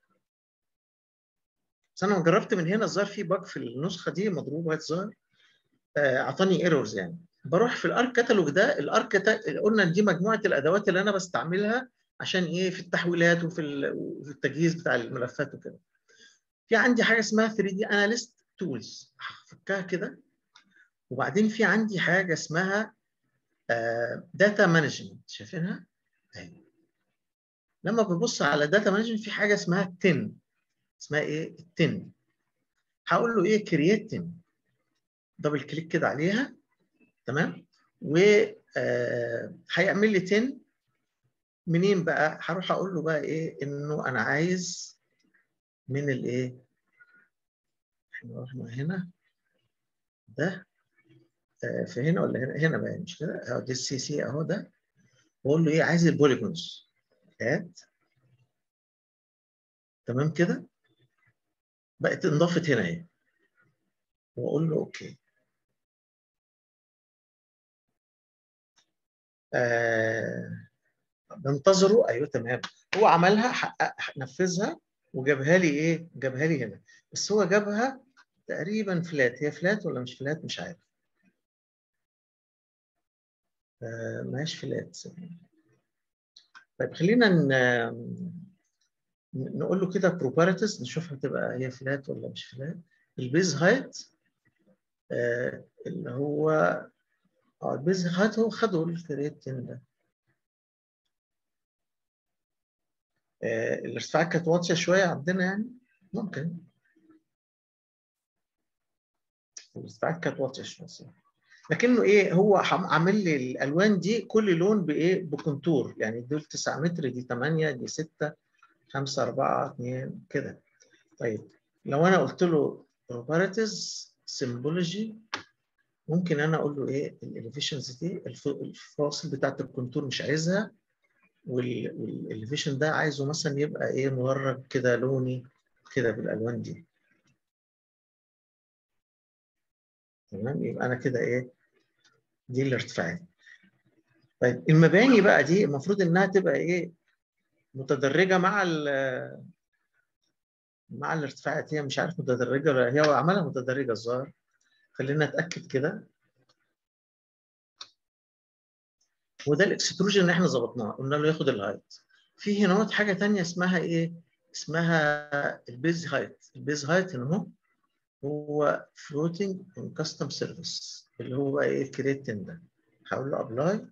بس انا جربت من هنا الظاهر في باج في النسخه دي مضروب وايت ظاهر اعطاني ايرورز يعني بروح في الارك كتالوج ده الارك قلنا دي مجموعه الادوات اللي انا بستعملها عشان ايه في التحويلات وفي في التجهيز بتاع الملفات وكده في عندي حاجه اسمها 3 دي اناليست تولز هفكها كده وبعدين في عندي حاجه اسمها داتا مانجمنت شايفينها اهي لما ببص على داتا مانجمنت في حاجه اسمها تن اسمها ايه التن هقول له ايه كرييت تن دبل كليك كده عليها تمام و هيعمل لي 10 منين بقى هروح اقول له بقى ايه انه انا عايز من الايه احنا رحنا هنا ده آه، في هنا ولا هنا هنا بقى مش كده اهو دي السي سي اهو ده بقول له ايه عايز البوليجونز اد تمام كده بقت انضافت هنا اهي واقول له اوكي آه بنتظره ايوه تمام هو عملها حقق نفذها وجابها لي ايه جابها لي هنا بس هو جابها تقريبا فلات هي فلات ولا مش فلات مش عارف آه ماهيش فلات طيب خلينا ن- نقول له كده بروبارتيز نشوف هتبقى هي فلات ولا مش فلات البيز هايت آه اللي هو اه البيز هايت هو خدوا الكرياتين ده آه الارتفاعات كانت واطيه شويه عندنا يعني ممكن الارتفاعات كانت واطيه شويه صراحة. لكنه ايه هو حم- عامل لي الالوان دي كل لون بايه بكونتور يعني دول 9 متر دي 8 دي 6 5 4 2 كده طيب لو انا قلت له properties symbology ممكن انا اقول له ايه الاليفيشنز دي الف- الفواصل بتاعت الكونتور مش عايزها والاليفيشن ده عايزه مثلا يبقى ايه مورد كده لوني كده بالالوان دي تمام يبقى انا كده ايه دي الارتفاعات طيب المباني بقى دي المفروض انها تبقى ايه متدرجه مع ال مع الارتفاعات هي مش عارف متدرجه ولا هي عملها متدرجه الظاهر خلينا نتاكد كده وده الاكستروجن اللي احنا ظبطناه قلنا له ياخد الهايت في هنا حاجه ثانيه اسمها ايه اسمها البيز هايت البيز هايت هنا اهو هو فلوتنج ان كاستم سيرفيس اللي هو بقى ايه الكريتين ده هقول له ابلاي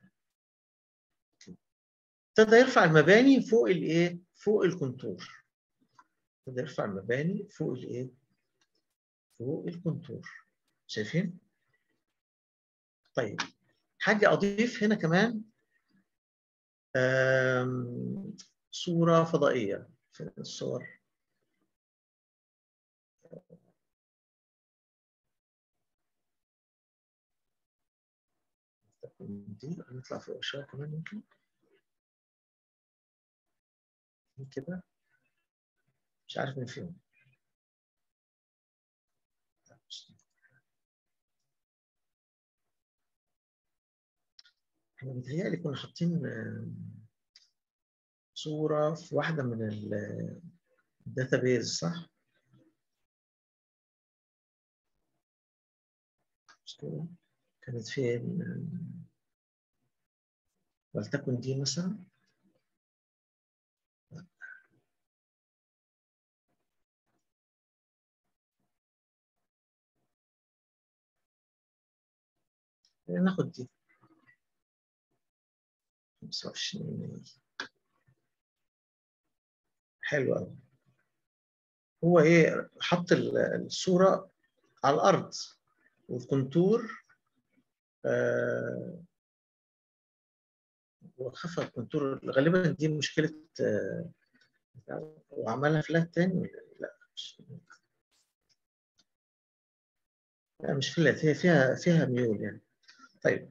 ابتدى يرفع المباني فوق الايه فوق الكونتور ابتدى يرفع المباني فوق الايه فوق الكونتور شايفين طيب حاجه اضيف هنا كمان آم، صوره فضائيه في الصور دي نطلع فوق شويه كمان ممكن كده مش عارف مين فيهم احنا متهيألي كنا حاطين صورة في واحدة من الداتابيز صح؟ مش كده؟ كانت فين؟ ولتكن دي مثلا ناخد دي 25 حلو قوي هو ايه حط الصورة على الأرض والكونتور آه وخفى الكونتور غالبا دي مشكلة آه وعملها فلات تاني ولا لا مش لا مش فلات هي فيها فيها ميول يعني طيب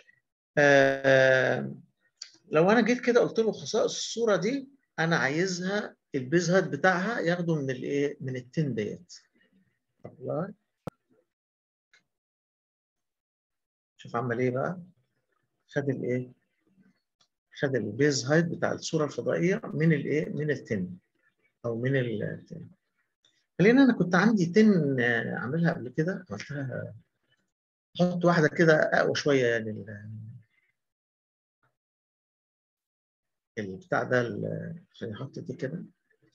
آه لو انا جيت كده قلت له خصائص الصوره دي انا عايزها البيز هات بتاعها ياخده من الايه من التن ديت ابلاي شوف عمل ايه بقى خد الايه خد البيز هايت بتاع الصوره الفضائيه من الايه من التن او من التن خلينا انا كنت عندي تن عاملها قبل كده عملتها احط واحده كده اقوى شويه يعني البتاع ده خليني احط دي كده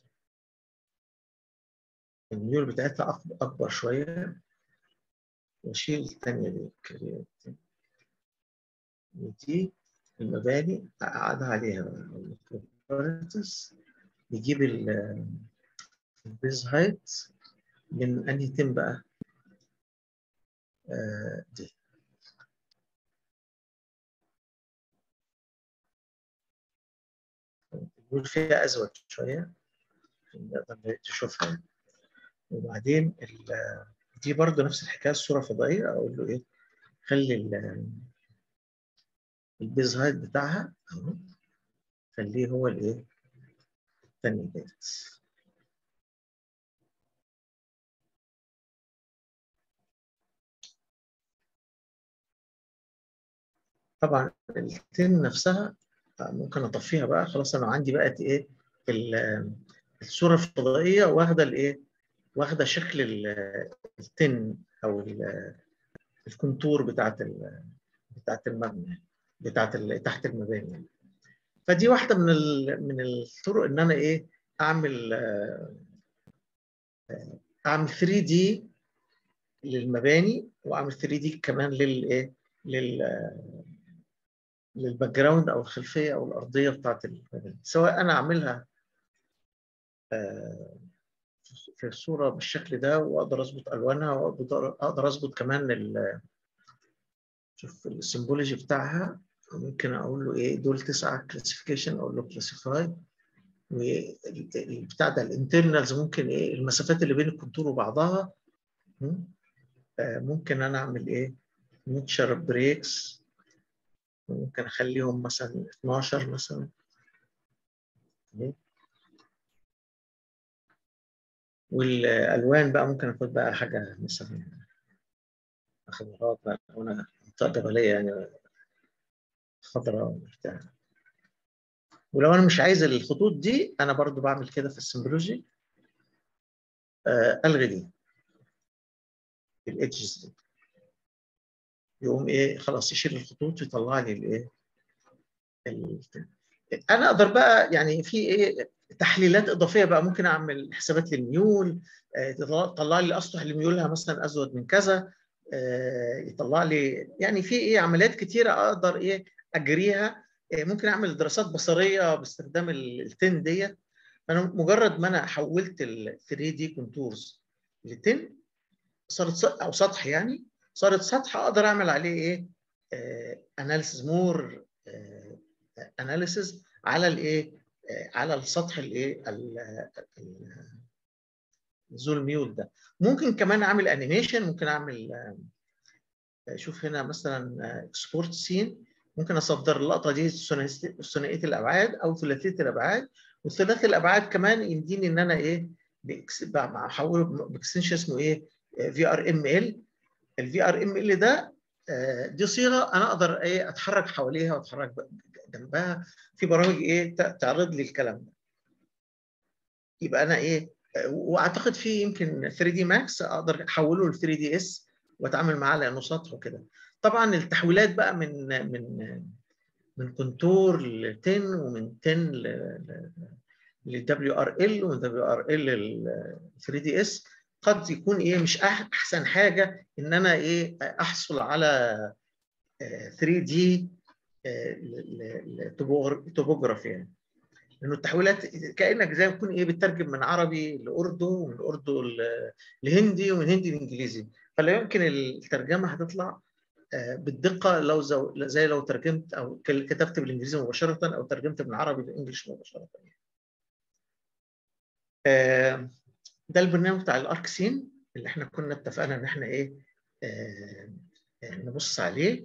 الميول بتاعتها اكبر شويه واشيل الثانيه دي دي المباني اقعد عليها بقى يجيب البيز هايت من انهي تم بقى آه دي الميول فيها ازود شويه نقدر تشوفها يعني. وبعدين دي برضه نفس الحكايه الصوره فضائيه اقول له ايه خلي البيز هايت بتاعها اهو خليه هو الايه الثانيه ديت طبعا التن نفسها ممكن اطفيها بقى خلاص انا عندي بقت ايه الصوره الفضائيه واخده الايه واخده شكل التن او الكونتور بتاعت بتاعت المبنى بتاعت تحت المباني فدي واحده من من الطرق ان انا ايه اعمل اعمل 3 دي للمباني واعمل 3 دي كمان للايه لل للباك جراوند او الخلفيه او الارضيه بتاعت المباني سواء انا اعملها في الصوره بالشكل ده واقدر اظبط الوانها واقدر اقدر اظبط كمان ال شوف السيمبولوجي بتاعها ممكن اقول له ايه دول تسعه كلاسيفيكيشن اقول له كلاسيفاي والبتاع ده الانترنالز ممكن ايه المسافات اللي بين الكونتور وبعضها ممكن انا اعمل ايه نيتشر بريكس ممكن اخليهم مثلا 12 مثلا والالوان بقى ممكن اخد بقى حاجه مثلا خضروات بقى وانا منطقه جبليه يعني خضراء بتاع ولو انا مش عايز الخطوط دي انا برضو بعمل كده في السيمبولوجي آه الغي دي الايدجز دي يقوم ايه خلاص يشيل الخطوط ويطلع لي الايه انا اقدر بقى يعني في ايه تحليلات اضافيه بقى ممكن اعمل حسابات للميول يطلع لي اسطح اللي ميولها مثلا ازود من كذا يطلع لي يعني في ايه عمليات كتيره اقدر ايه اجريها ممكن اعمل دراسات بصريه باستخدام التن ديت فانا مجرد ما انا حولت ال 3 دي كونتورز لتن صارت او سطح يعني صارت سطح اقدر اعمل عليه ايه اناليسيز مور اناليسيز على الايه على السطح الايه زول ميول ده ممكن كمان اعمل انيميشن ممكن اعمل شوف هنا مثلا اكسبورت سين ممكن اصدر اللقطه دي ثنائيه الابعاد او ثلاثيه الابعاد وثلاثي الابعاد كمان يديني ان انا ايه بحوله باكستنشن اسمه ايه في ار ام ال الفي ار ام ال ده دي صيغه انا اقدر ايه اتحرك حواليها واتحرك جنبها في برامج ايه تعرض لي الكلام ده يبقى انا ايه واعتقد في يمكن 3 دي ماكس اقدر احوله ل 3 دي اس واتعامل معاه لانه سطح وكده طبعا التحويلات بقى من من من كونتور ل 10 ومن 10 ل دبليو ار ال ومن دبليو ار ال ل 3 دي اس قد يكون ايه مش احسن حاجه ان انا ايه احصل على 3 دي توبوجرافي يعني لانه التحويلات كانك زي ما تكون ايه بتترجم من عربي لاردو ومن اردو لهندي ومن هندي لانجليزي فلا يمكن الترجمه هتطلع بالدقه لو زي لو ترجمت او كتبت بالانجليزي مباشره او ترجمت من عربي لانجلش مباشره ده البرنامج بتاع الاركسين اللي احنا كنا اتفقنا ان احنا ايه نبص عليه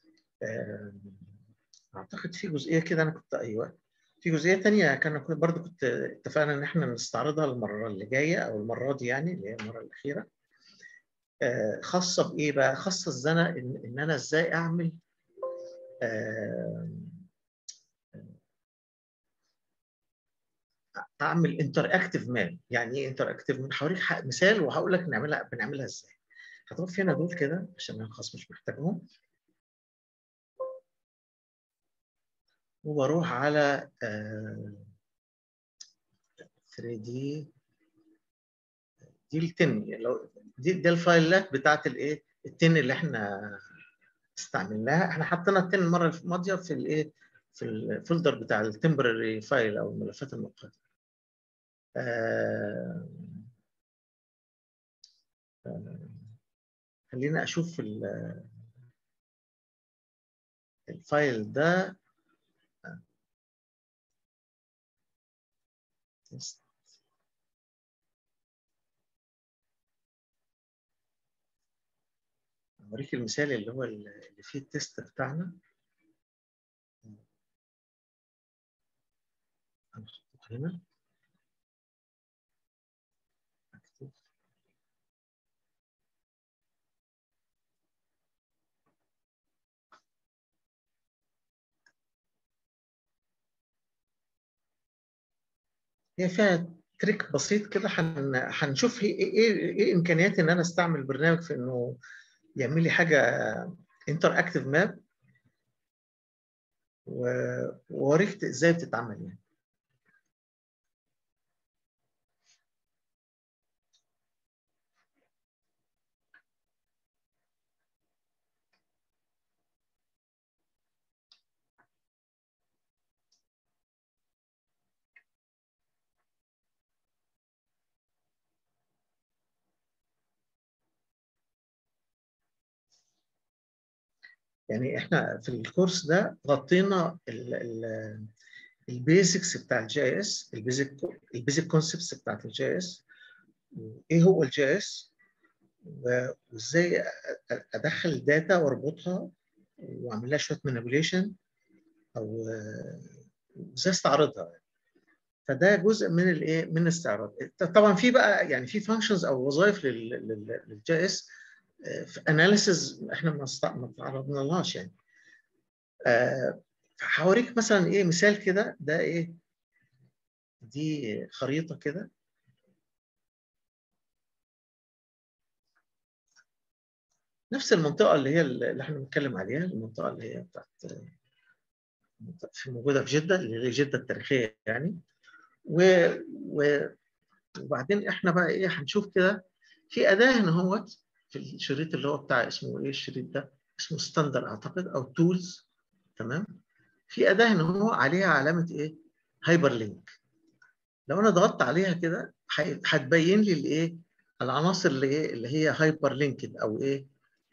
اعتقد في جزئيه كده انا كنت ايوه في جزئيه ثانيه كان برضو كنت اتفقنا ان احنا نستعرضها المره اللي جايه او المره دي يعني اللي هي المره الاخيره خاصه بايه بقى خاصه الزنا ان, إن انا ازاي اعمل اعمل انتر اكتيف مان يعني ايه انتر اكتيف مان هوريك مثال وهقول لك نعملها بنعملها ازاي هتقف هنا دول كده عشان انا خلاص مش محتاجهم وبروح على 3 دي دي التن لو دي دي الفايلات بتاعت الايه التن اللي احنا استعملناها احنا حطينا التن المره الماضيه في الايه في الفولدر بتاع التمبرري فايل او الملفات المؤقته آه آه خلينا اشوف الفايل ده اوريك المثال اللي هو اللي فيه التيست بتاعنا هنحطه هنا اكتب هي فيها تريك بسيط كده هنشوف ايه ايه ايه امكانيات ان انا استعمل برنامج في انه يعمل لي حاجه انتر اكتف ماب ووريك ازاي بتتعمل يعني يعني احنا في الكورس ده غطينا البيزكس بتاع الجي اس البيزك البيزك كونسبتس بتاعت الجي اس ايه هو الجي اس وازاي ادخل داتا واربطها واعمل لها شويه مانيبيوليشن او ازاي استعرضها فده جزء من الايه من الاستعراض طبعا في بقى يعني في فانكشنز او وظائف للجي اس في اناليسز احنا ما تعرضنا لهاش يعني أه هوريك مثلا ايه مثال كده ده ايه دي خريطه كده نفس المنطقه اللي هي اللي احنا بنتكلم عليها المنطقه اللي هي بتاعت موجوده في جده اللي هي جده التاريخيه يعني و, و وبعدين احنا بقى ايه هنشوف كده في اداه هنا اهوت في الشريط اللي هو بتاع اسمه ايه الشريط ده اسمه ستاندر اعتقد او تولز تمام في اداه هنا هو عليها علامه ايه هايبر لينك لو انا ضغطت عليها كده هتبين لي الايه العناصر اللي ايه اللي هي هايبر لينكد او ايه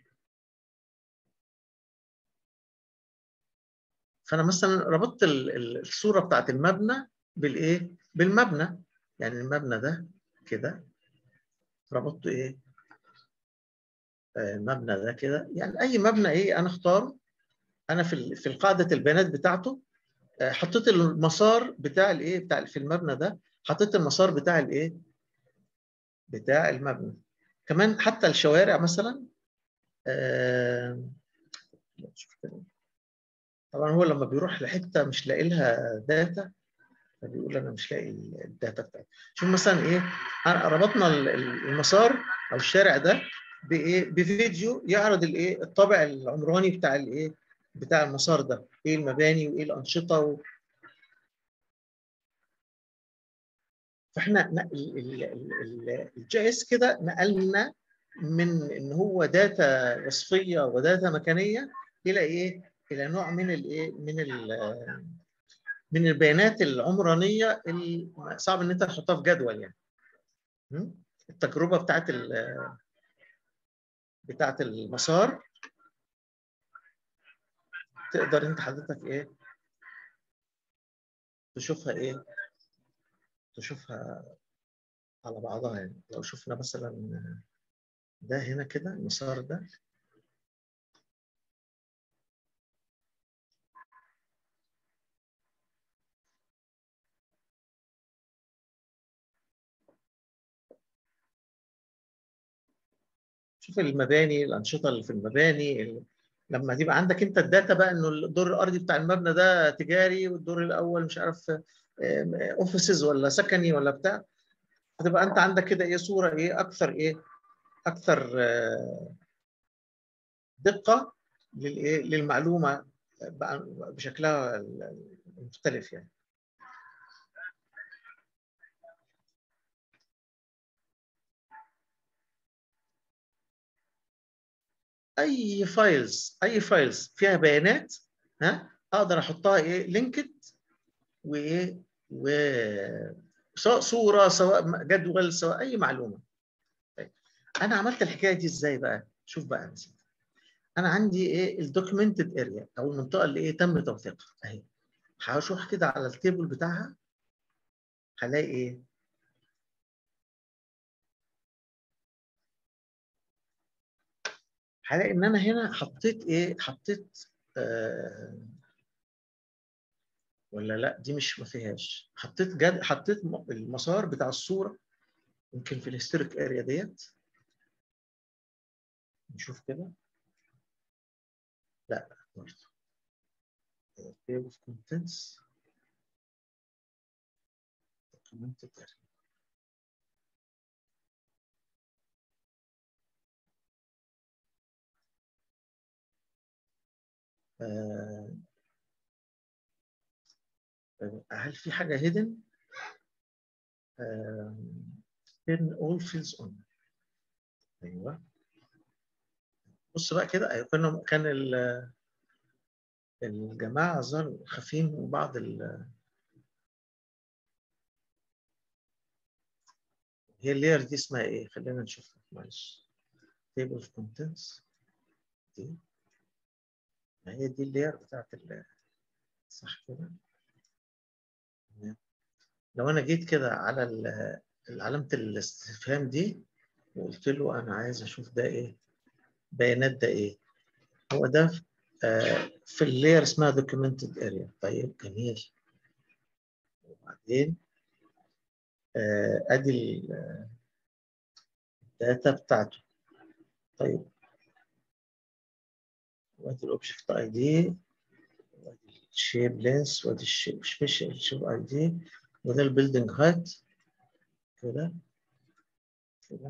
فانا مثلا ربطت الصوره بتاعت المبنى بالايه بالمبنى يعني المبنى ده كده ربطته ايه المبنى ده كده يعني اي مبنى ايه انا اختاره انا في في قاعده البيانات بتاعته حطيت المسار بتاع الايه بتاع في المبنى ده حطيت المسار بتاع الايه بتاع المبنى كمان حتى الشوارع مثلا آه طبعا هو لما بيروح لحته مش لاقي لها داتا فبيقول انا مش لاقي الداتا بتاعتي شوف مثلا ايه ربطنا المسار او الشارع ده بايه بفيديو يعرض الايه الطابع العمراني بتاع الايه بتاع المسار ده ايه المباني وايه الانشطه و... فاحنا الجي اس كده نقلنا من ان هو داتا وصفيه وداتا مكانيه الى ايه الى نوع من الايه من ال من البيانات العمرانيه اللي صعب ان انت تحطها في جدول يعني التجربه بتاعت بتاعت المسار تقدر انت حضرتك ايه تشوفها ايه تشوفها على بعضها يعني لو شفنا مثلا ده هنا كده المسار ده شوف المباني الانشطه اللي في المباني لما تبقى عندك انت الداتا بقى انه الدور الارضي بتاع المبنى ده تجاري والدور الاول مش عارف اوفيسز ولا سكني ولا بتاع هتبقى انت عندك كده ايه صوره ايه اكثر ايه اكثر دقه للايه للمعلومه بشكلها المختلف يعني اي فايلز اي فايلز فيها بيانات ها اقدر احطها ايه لينكد وايه و سواء صوره سواء جدول سواء اي معلومه طيب. انا عملت الحكايه دي ازاي بقى شوف بقى يا سيدي انا عندي ايه الدوكيومنتد اريا او المنطقه اللي ايه تم توثيقها اهي هشوف كده على التيبل بتاعها هلاقي ايه هلاقي ان انا هنا حطيت ايه حطيت آه ولا لا دي مش ما فيهاش حطيت جد حطيت المسار بتاع الصوره يمكن في الهيستوريك اريا ديت نشوف كده لا برضه table of contents documented area آه هل في حاجة hidden؟ آه turn all fields on ايوه بص بقى كده ايوه كنا كان الجماعه ظهر خافين من بعض ال هي اللاير دي اسمها ايه؟ خلينا نشوفها معلش table of contents دي ما هي دي اللاير بتاعت ال صح كده؟ لو انا جيت كده على علامه الاستفهام دي وقلت له انا عايز اشوف ده ايه؟ بيانات ده ايه؟ هو ده آه في اللاير اسمها documented area طيب جميل وبعدين آه ادي الداتا بتاعته طيب وادي الاوبجكت اي دي وادي الشيب لينس وادي الشيب سبيشال شيب اي دي وده البيلدنج هايت كده كده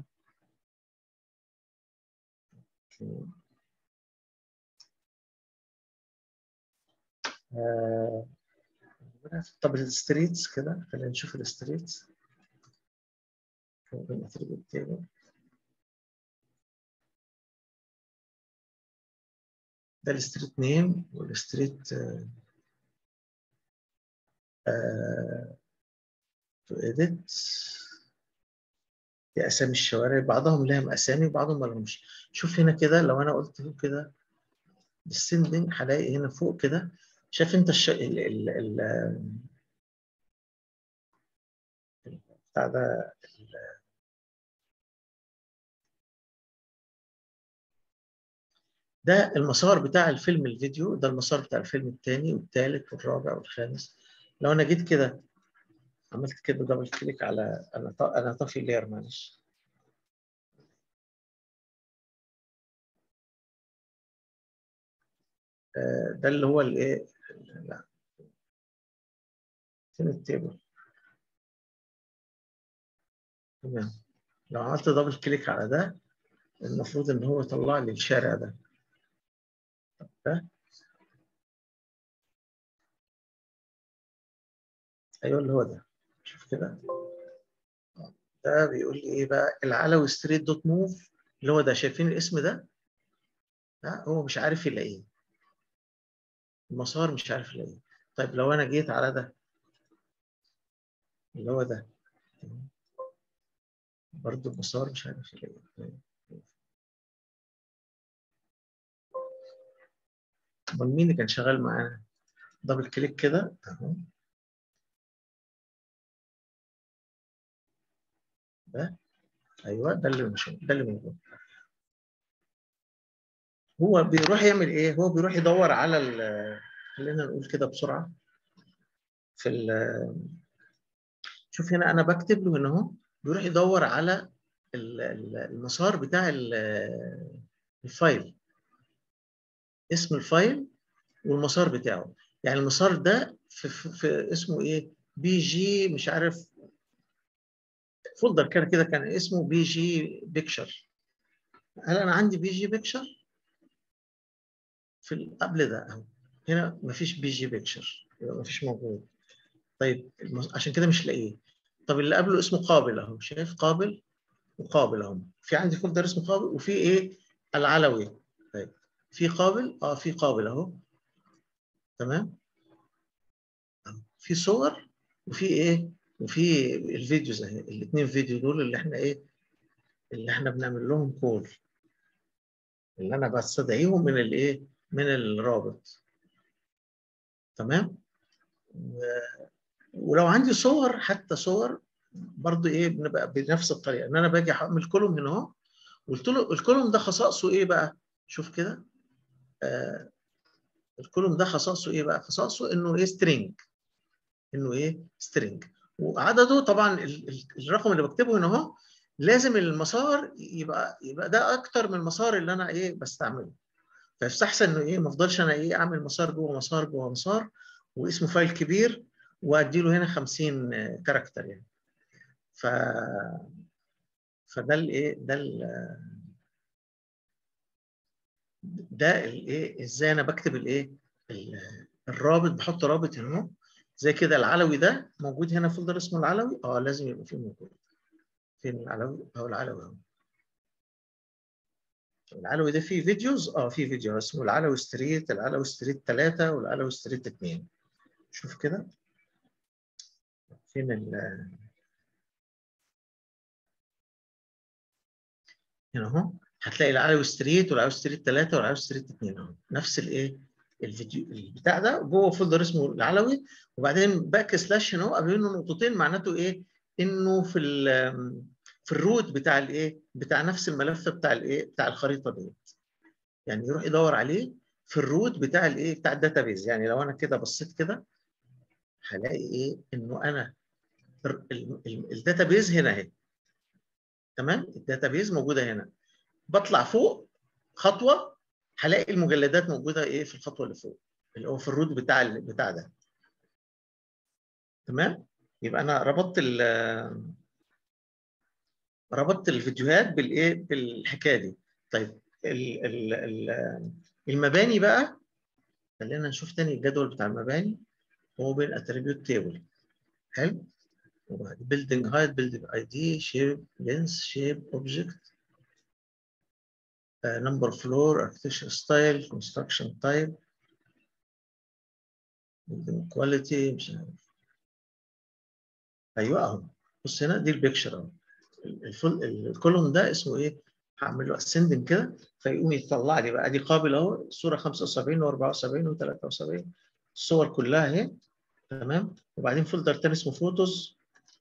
آه. طب الستريتس كده خلينا نشوف الستريتس ده الستريت نيم والستريت تو اديت دي اسامي الشوارع بعضهم لهم اسامي وبعضهم ما لهمش شوف هنا كده لو انا قلت كده descending هلاقي هنا فوق كده شايف انت الش... ال ال ال بتاع ده ده المسار بتاع الفيلم الفيديو ده المسار بتاع الفيلم الثاني والثالث والرابع والخامس لو انا جيت كده عملت كده دبل كليك على انا انا طافي لير معلش ده اللي هو الايه لا فين التيبل تمام لو عملت دبل كليك على ده المفروض ان هو يطلع لي الشارع ده ده ايوه اللي هو ده شوف كده ده بيقول لي ايه بقى العلوي ستريت دوت موف اللي هو ده شايفين الاسم ده لا هو مش عارف يلاقيه المسار مش عارف يلاقيه طيب لو انا جيت على ده اللي هو ده برضه المسار مش عارف يلاقيه امال مين اللي كان شغال معانا دبل كليك كده اهو ده ايوه ده اللي مش ده اللي موجود هو بيروح يعمل ايه هو بيروح يدور على خلينا نقول كده بسرعه في ال شوف هنا انا بكتب له هنا اهو بيروح يدور على المسار بتاع الفايل اسم الفايل والمسار بتاعه يعني المسار ده في, في, في اسمه ايه بي جي مش عارف فولدر كان كده كان اسمه بي جي بيكشر هل انا عندي بي جي بيكشر في قبل ده اهو هنا مفيش بي جي بيكشر يبقى مفيش موجود طيب عشان كده مش لاقيه طب اللي قبله اسمه قابل اهو شايف قابل وقابل اهو في عندي فولدر اسمه قابل وفي ايه العلوي طيب في قابل اه في قابل اهو تمام في صور وفي ايه وفي الفيديوز اهي الاثنين فيديو دول اللي احنا ايه اللي احنا بنعمل لهم كول اللي انا بستدعيهم من الايه من الرابط تمام و... ولو عندي صور حتى صور برضو ايه بنبقى بنفس الطريقه ان انا باجي اعمل كولوم هنا اهو قلت له الكولوم ده خصائصه ايه بقى شوف كده آه الكولوم ده خصائصه ايه بقى خصائصه انه ايه سترينج انه ايه سترينج وعدده طبعا الرقم اللي بكتبه هنا اهو لازم المسار يبقى يبقى ده اكتر من المسار اللي انا ايه بستعمله فيستحسن انه ايه ما افضلش انا ايه اعمل مسار جوه مسار جوه مسار واسمه فايل كبير وادي له هنا 50 كاركتر يعني ف فده الايه ده ال ده الايه ازاي انا بكتب الايه الرابط بحط رابط هنا زي كده العلوي ده موجود هنا فولدر اسمه العلوي اه لازم يبقى فيه موجود فين العلوي اهو العلوي اهو العلوي ده فيه فيديوز اه فيه فيديو اسمه العلوي ستريت العلوي ستريت 3 والعلوي ستريت 2 شوف كده فين ال هنا اهو هتلاقي العلوي ستريت والعلوي ستريت 3 والعلوي ستريت 2 اهو نفس الايه الفيديو البتاع ده جوه فولدر اسمه العلوي وبعدين باك سلاش هنا قبل منه نقطتين معناته ايه؟ انه في في الروت بتاع الايه؟ بتاع نفس الملف بتاع الايه؟ بتاع الخريطه ديت. يعني يروح يدور عليه في الروت بتاع الايه؟ بتاع الداتابيز يعني لو انا كده بصيت كده هلاقي ايه؟ انه انا الداتابيز هنا اهي. تمام؟ الداتابيز موجوده هنا. بطلع فوق خطوه هلاقي المجلدات موجوده ايه في الخطوه اللي فوق اللي هو في الروت بتاع بتاع ده تمام يبقى انا ربطت ال ربطت الفيديوهات بالايه بالحكايه دي طيب ال ال ال المباني بقى خلينا نشوف تاني الجدول بتاع المباني هو بين اتريبيوت تيبل حلو بيلدينج هايت بيلدينج اي دي شيب لينس شيب اوبجكت Uh, number floor, architecture style, construction type, building quality مش عارف. ايوه اهو بص هنا دي البيكشر اهو الفل الكولوم ده اسمه ايه؟ هعمل له اسندنج كده فيقوم يطلع لي بقى دي قابل اهو الصوره 75 و74 و73 الصور كلها اهي تمام وبعدين فولدر تاني اسمه فوتوز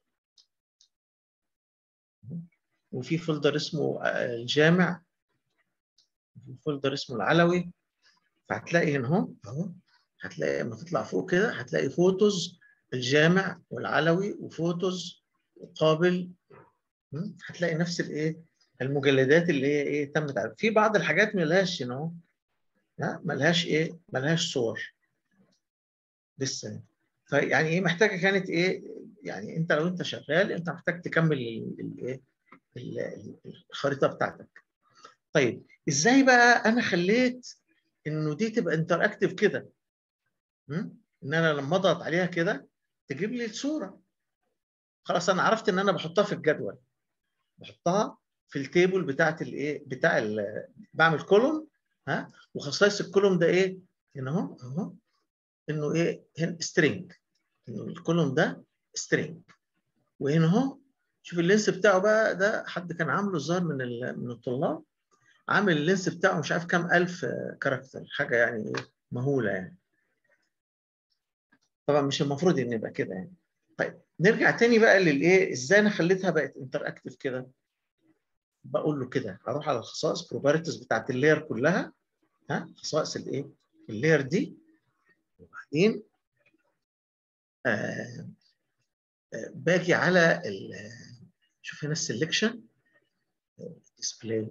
وفي فولدر اسمه الجامع في فولدر اسمه العلوي فهتلاقي هنا اهو اهو هتلاقي لما تطلع فوق كده هتلاقي فوتوز الجامع والعلوي وفوتوز وقابل هتلاقي نفس الايه المجلدات اللي هي ايه تمت على في بعض الحاجات ملهاش هنا اهو ملهاش ايه ملهاش صور لسه فيعني ايه محتاجه كانت ايه يعني انت لو انت شغال انت محتاج تكمل الايه الخريطه بتاعتك طيب ازاي بقى انا خليت انه دي تبقى انتر اكتف كده ان انا لما اضغط عليها كده تجيب لي الصوره خلاص انا عرفت ان انا بحطها في الجدول بحطها في التيبل بتاعت الايه بتاع ال بعمل كولوم ها وخصائص الكولوم ده ايه هنا اهو اهو انه ايه هنا سترينج انه الكولوم ده سترينج وهنا اهو شوف اللينس بتاعه بقى ده حد كان عامله الظاهر من من الطلاب عامل اللينس بتاعه مش عارف كام الف كاركتر حاجه يعني ايه مهوله يعني طبعا مش المفروض ان يبقى كده يعني طيب نرجع تاني بقى للايه ازاي انا خليتها بقت انتر اكتف كده بقول له كده هروح على الخصائص بروبرتيز بتاعت اللاير كلها ها خصائص الايه اللاير دي وبعدين آه آه باجي على شوف هنا السلكشن ديسبلاي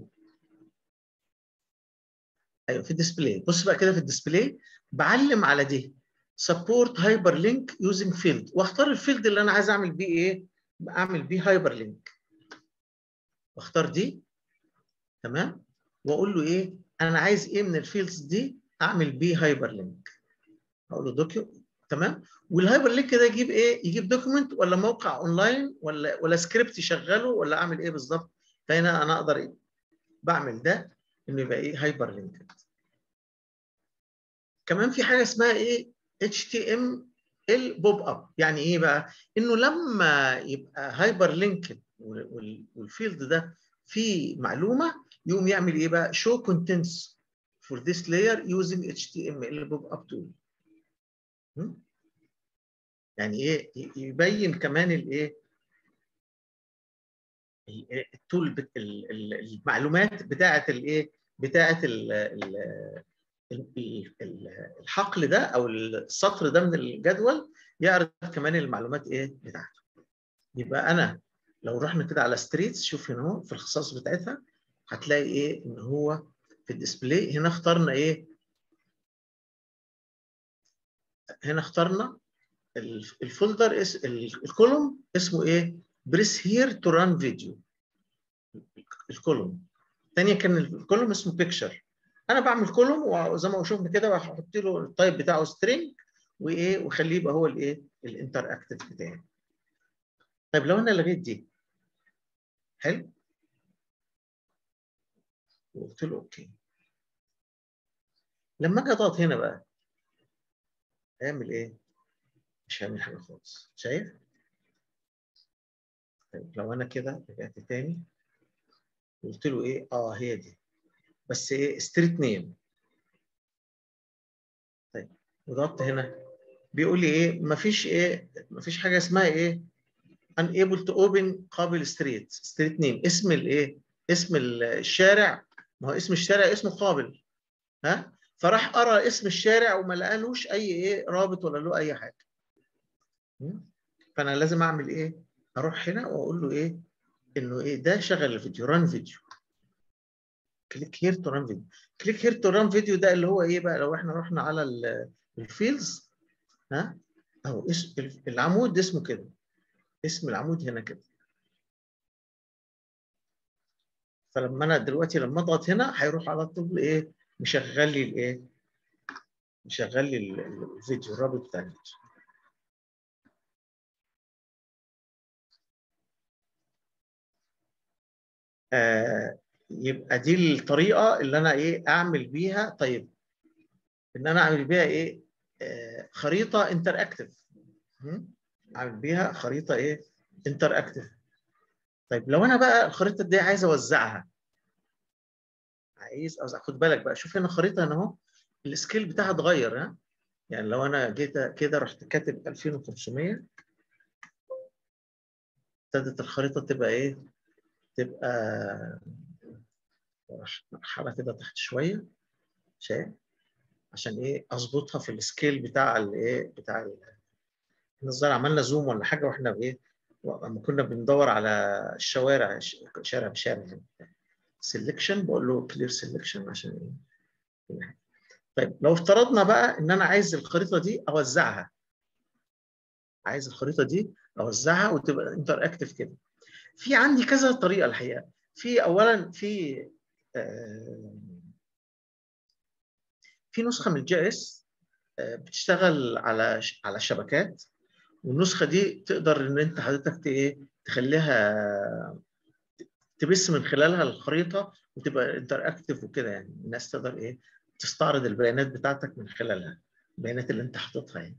ايوه في الديسبلاي بص بقى كده في الديسبلاي بعلم على دي سبورت هايبر لينك يوزنج فيلد واختار الفيلد اللي انا عايز اعمل بيه ايه اعمل بيه هايبر لينك واختار دي تمام واقول له ايه انا عايز ايه من الفيلدز دي اعمل بيه هايبر لينك اقول له دوكيو تمام والهايبر لينك ده يجيب ايه يجيب دوكيمنت ولا موقع اونلاين ولا ولا سكريبت يشغله ولا اعمل ايه بالظبط فهنا انا اقدر إيه؟ بعمل ده انه يبقى ايه هايبر لينك كمان في حاجه اسمها ايه HTML بوب اب يعني ايه بقى انه لما يبقى هايبر لينك والفيلد ده فيه معلومه يقوم يعمل ايه بقى show contents for this layer using HTML بوب اب tool يعني ايه يبين كمان الايه التول المعلومات بتاعه الايه بتاعه الحقل ده او السطر ده من الجدول يعرض كمان المعلومات ايه بتاعته يبقى انا لو رحنا كده على ستريتس شوف هنا اهو في الخصائص بتاعتها هتلاقي ايه ان هو في الديسبلاي هنا اخترنا ايه هنا اخترنا الفولدر اس الكولوم اسمه ايه بريس هير تو ران فيديو الكولوم الثانيه كان الكولوم اسمه بيكتشر انا بعمل كولوم وزي ما شفنا كده بحط له التايب بتاعه سترينج وايه واخليه يبقى هو الايه الانتر اكتف بتاعي طيب لو انا لغيت دي حلو وقلت له اوكي لما اجي اضغط هنا بقى هيعمل ايه مش هيعمل حاجه خالص شايف طيب لو انا كده رجعت تاني قلت له ايه اه هي دي بس ايه ستريت نيم طيب وضغطت هنا بيقول لي ايه مفيش ايه مفيش حاجه اسمها ايه unable to open قابل ستريت ستريت نيم اسم الايه اسم الشارع ما هو اسم الشارع اسمه قابل ها فراح قرا اسم الشارع وما لقالوش اي ايه رابط ولا له اي حاجه فانا لازم اعمل ايه اروح هنا واقول له ايه انه ايه ده شغل الفيديو ران فيديو كليك هير تو ران فيديو كليك هير تو ران فيديو ده اللي هو ايه بقى لو احنا رحنا على الفيلز ها اهو اسم العمود اسمه كده اسم العمود هنا كده فلما انا دلوقتي لما اضغط هنا هيروح على طول ايه مشغل لي الايه مشغل لي الفيديو الرابط بتاع الفيديو آه يبقى دي الطريقه اللي انا ايه اعمل بيها طيب ان انا اعمل بيها ايه آه خريطه انتر اكتف اعمل بيها خريطه ايه انتر اكتف طيب لو انا بقى الخريطه دي عايز اوزعها عايز اوزع خد بالك بقى شوف هنا الخريطه هنا اهو السكيل بتاعها اتغير ها يعني لو انا جيت كده رحت كاتب 2500 ابتدت الخريطه تبقى ايه تبقى مرحله كده تحت شويه شايف عشان ايه اظبطها في السكيل بتاع الايه بتاع الظاهر عملنا زوم ولا حاجه واحنا بايه لما كنا بندور على الشوارع شارع بشارع يعني سيلكشن بقول له كلير سيلكشن عشان ايه طيب لو افترضنا بقى ان انا عايز الخريطه دي اوزعها عايز الخريطه دي اوزعها وتبقى انتر اكتف كده في عندي كذا طريقه الحقيقه في اولا في آه في نسخه من الجي اس آه بتشتغل على على الشبكات والنسخه دي تقدر ان انت حضرتك ايه تخليها تبث من خلالها الخريطه وتبقى انتر اكتف وكده يعني الناس تقدر ايه تستعرض البيانات بتاعتك من خلالها البيانات اللي انت حاططها يعني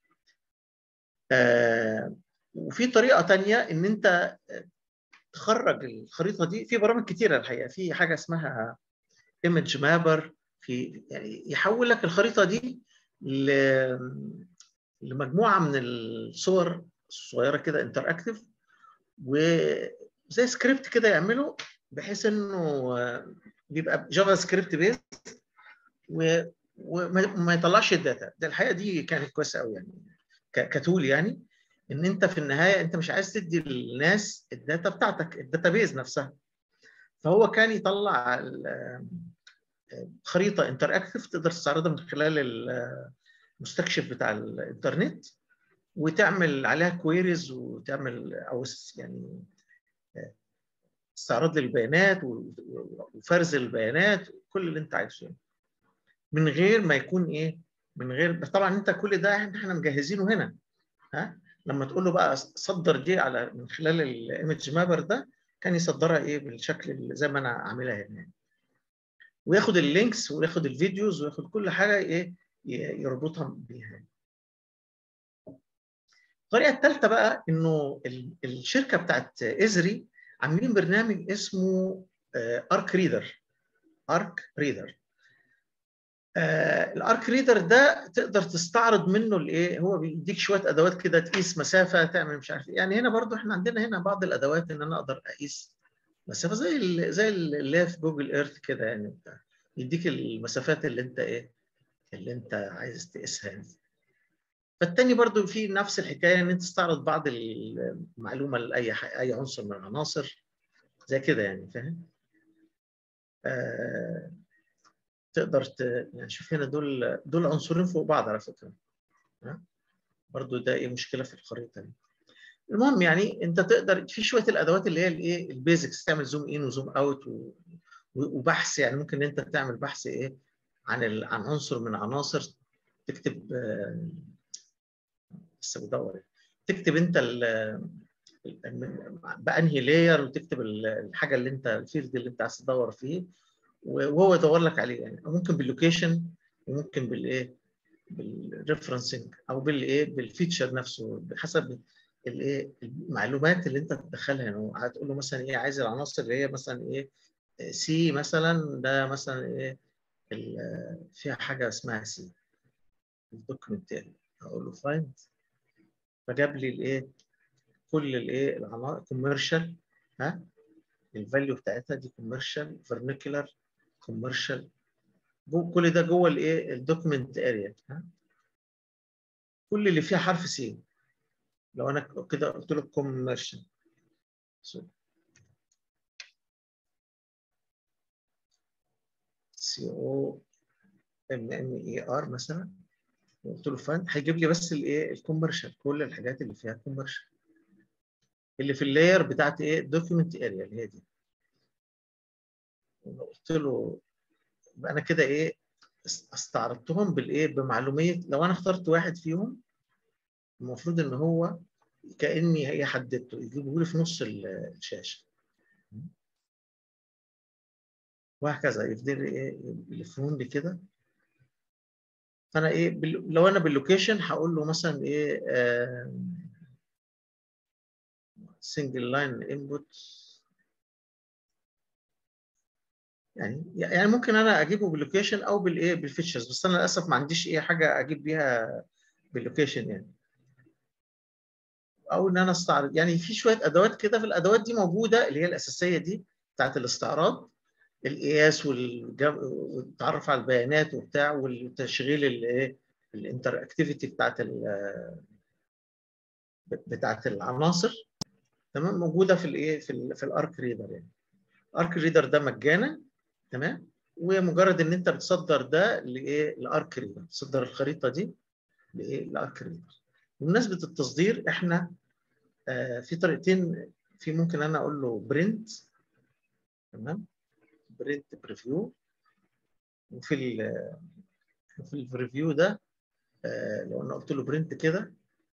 آه وفي طريقه تانية ان انت تخرج الخريطه دي في برامج كتيره الحقيقه في حاجه اسمها ايمج مابر في يعني يحول لك الخريطه دي ل لمجموعه من الصور الصغيره كده انتر اكتف وزي سكريبت كده يعمله بحيث انه بيبقى جافا سكريبت بيز وما يطلعش الداتا ده الحقيقه دي كانت كويسه قوي يعني كتول يعني ان انت في النهايه انت مش عايز تدي للناس الداتا بتاعتك الداتا بيز نفسها فهو كان يطلع خريطه انتر اكتف تقدر تستعرضها من خلال المستكشف بتاع الانترنت وتعمل عليها كويريز وتعمل او يعني استعراض للبيانات وفرز البيانات كل اللي انت عايزه يعني. من غير ما يكون ايه من غير طبعا انت كل ده احنا مجهزينه هنا ها لما تقول له بقى صدر دي على من خلال الايمج مابر ده كان يصدرها ايه بالشكل اللي زي ما انا عاملها هنا يعني. وياخد اللينكس وياخد الفيديوز وياخد كل حاجه ايه يربطها بيها الطريقه الثالثه بقى انه الشركه بتاعت ازري عاملين برنامج اسمه ارك ريدر ارك ريدر الارك ريدر ده تقدر تستعرض منه الايه هو بيديك شويه ادوات كده تقيس مسافه تعمل مش عارف يعني هنا برضو احنا عندنا هنا بعض الادوات ان انا اقدر اقيس مسافه زي ال زي اللي في جوجل ايرث كده يعني بتاع يديك المسافات اللي انت ايه اللي انت عايز تقيسها يعني. فالتاني برضو في نفس الحكايه ان انت تستعرض بعض المعلومه لاي اي عنصر من العناصر زي كده يعني فاهم؟ آه تقدر ت... يعني شوف هنا دول دول عنصرين فوق بعض على فكره برضو ده ايه مشكله في الخريطه دي المهم يعني انت تقدر في شويه الادوات اللي هي الايه البيزكس تعمل زوم ان وزوم اوت و... وبحث يعني ممكن انت تعمل بحث ايه عن ال... عن عنصر من عناصر تكتب لسه بدور تكتب انت ال... بانهي لاير وتكتب الحاجه اللي انت الفيلد اللي انت عايز تدور فيه وهو يدور لك عليه يعني ممكن باللوكيشن وممكن بالايه بالريفرنسنج او بالايه بالفيتشر نفسه بحسب الايه المعلومات اللي انت تدخلها يعني هتقول له مثلا ايه عايز العناصر اللي هي مثلا ايه سي مثلا ده مثلا ايه فيها حاجه اسمها سي الدوكيمنت اقول له فايند فجاب لي الايه كل الايه العناصر كوميرشال ها الفاليو بتاعتها دي كوميرشال فيرنيكولار كوميرشال كل ده جوه الايه الدوكيمنت اريا ها كل اللي فيها حرف سي لو انا كده قلت له كوميرشال سي او ام ام اي ار مثلا قلت له فاند هيجيب لي بس الايه الكوميرشال كل الحاجات اللي فيها كوميرشال اللي في اللاير بتاعت ايه دوكيمنت اريا اللي هي دي قلت له يبقى انا كده ايه استعرضتهم بالايه بمعلوميه لو انا اخترت واحد فيهم المفروض ان هو كاني هي حددته يجيبه لي في نص الشاشه وهكذا يفضل ايه يلفهم لي كده فانا ايه بال... لو انا باللوكيشن هقول له مثلا ايه سنجل لاين انبوت يعني يعني ممكن انا اجيبه باللوكيشن او بالايه بالفيتشرز بس انا للاسف ما عنديش ايه حاجه اجيب بيها باللوكيشن يعني او ان انا استعرض يعني في شويه ادوات كده في الادوات دي موجوده اللي هي الاساسيه دي بتاعت الاستعراض القياس والتعرف على البيانات وبتاع والتشغيل الايه الانتر اكتيفيتي بتاعت بتاعت العناصر تمام موجوده في الايه في ال في الارك ريدر يعني الارك ريدر ده مجانا تمام ومجرد ان انت بتصدر ده لايه لارك ريدر تصدر الخريطه دي لايه لارك ريدر بمناسبه التصدير احنا آه في طريقتين في ممكن انا اقول له برنت تمام برنت بريفيو وفي ال في البريفيو ده آه لو انا قلت له برنت كده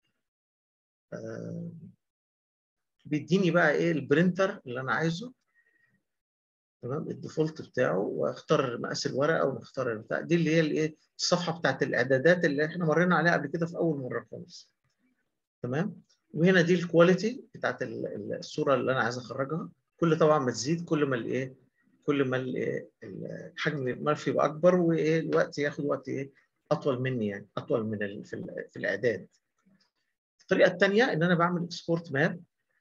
آه بيديني بقى ايه البرنتر اللي انا عايزه تمام الديفولت بتاعه واختار مقاس الورقه ونختار البتاع دي اللي هي الايه الصفحه بتاعت الاعدادات اللي احنا مرينا عليها قبل كده في اول مره خالص تمام وهنا دي الكواليتي بتاعت الصوره اللي انا عايز اخرجها كل طبعا ما تزيد كل ما الايه كل ما الايه حجم الملف يبقى اكبر وايه الوقت ياخد وقت ايه اطول مني يعني اطول من ال في, ال في الاعداد الطريقه الثانيه ان انا بعمل اكسبورت ماب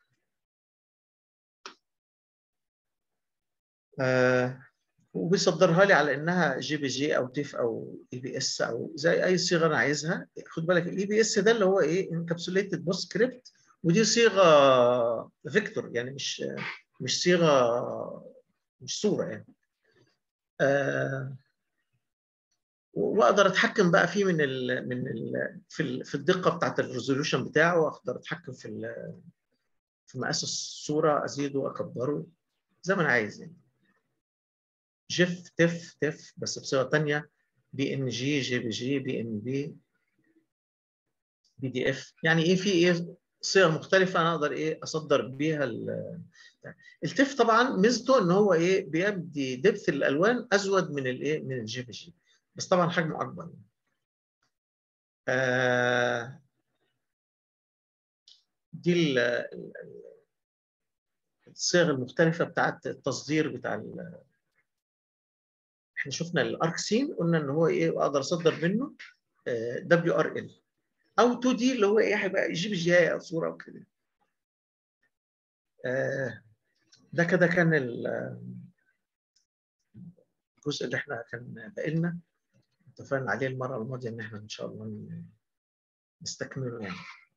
آه وبيصدرها لي على انها جي بي جي او تيف او اي بي اس او زي اي صيغه انا عايزها خد بالك الاي بي اس ده اللي هو ايه انكابسوليتد بوست سكريبت ودي صيغه فيكتور يعني مش مش صيغه مش صوره يعني آه واقدر اتحكم بقى فيه من ال من ال في ال في الدقه بتاعت الريزولوشن بتاعه واقدر اتحكم في في مقاس الصوره ازيده واكبره زي ما انا عايز يعني جيف تف تف بس بصيغه ثانيه بي ان جي جي بي جي بي ان بي بي دي اف يعني ايه في ايه صيغ مختلفه انا اقدر ايه اصدر بيها التف طبعا ميزته ان هو ايه بيدي دبث الالوان ازود من الايه من الجي بي جي بس طبعا حجمه اكبر آه دي الصيغ المختلفه بتاعت التصدير بتاع احنا شفنا الارك سين قلنا ان هو ايه اقدر اصدر منه دبليو ار ال او 2 دي اللي هو ايه هيبقى يجيب جي او صوره او كده آه ده كده كان الجزء اللي احنا كان باقي لنا اتفقنا عليه المره الماضيه ان احنا ان شاء الله نستكمله يعني.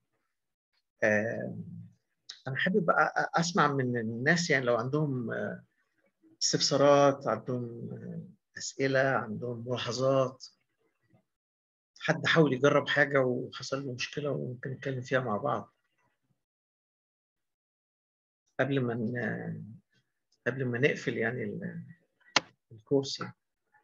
انا حابب اسمع من الناس يعني لو عندهم استفسارات عندهم اسئله عندهم ملاحظات حد حاول يجرب حاجه وحصل له مشكله وممكن نتكلم فيها مع بعض قبل ما قبل ما نقفل يعني الكورس يعني.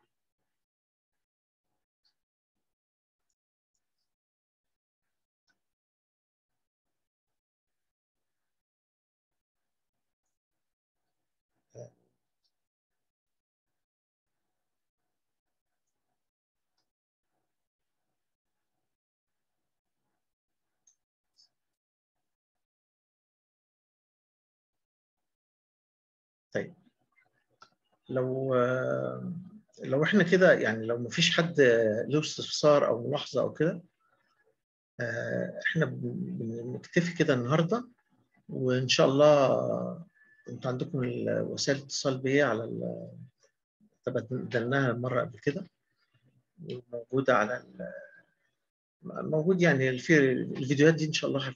طيب لو لو احنا كده يعني لو مفيش حد له استفسار او ملاحظه او كده احنا بنكتفي كده النهارده وان شاء الله انتوا عندكم وسائل الاتصال بيا على تبادلناها المره قبل كده موجوده على موجود يعني في الفيديوهات دي ان شاء الله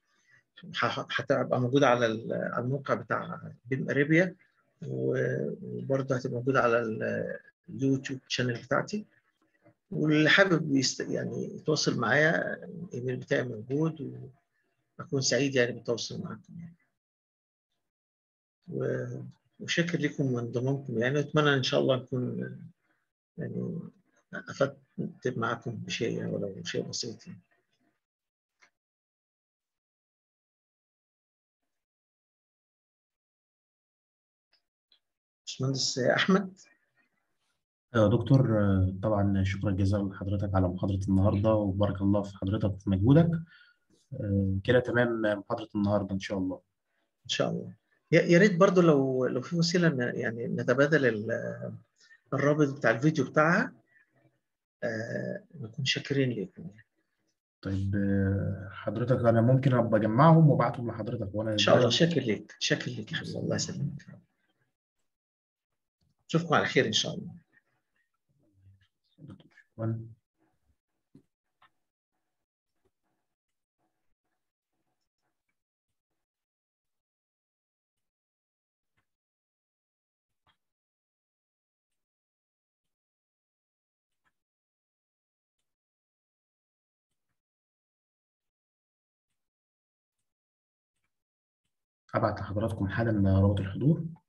هتبقى موجوده على الموقع بتاع بيم اريبيا وبرضه هتبقى موجوده على اليوتيوب شانل بتاعتي واللي حابب يست... يعني يتواصل معايا الايميل بتاعي موجود واكون سعيد يعني بالتواصل معاكم يعني. و... وشاكر لكم وانضمامكم يعني واتمنى ان شاء الله نكون يعني افدت معاكم بشيء ولو شيء بسيط يعني. باشمهندس احمد دكتور طبعا شكرا جزيلا لحضرتك على محاضرة النهاردة وبارك الله في حضرتك وفي مجهودك كده تمام محاضرة النهاردة إن شاء الله ان شاء الله يا ريت برضو لو لو في وسيله يعني نتبادل الرابط بتاع الفيديو بتاعها نكون شاكرين لكم طيب حضرتك انا ممكن ابقى اجمعهم وابعتهم لحضرتك وانا ان شاء الله شاكر ليك شاكر ليك يا حبيبي الله يسلمك اشوفكم على خير ان شاء الله شكرا هبعت لحضراتكم حالا رابط الحضور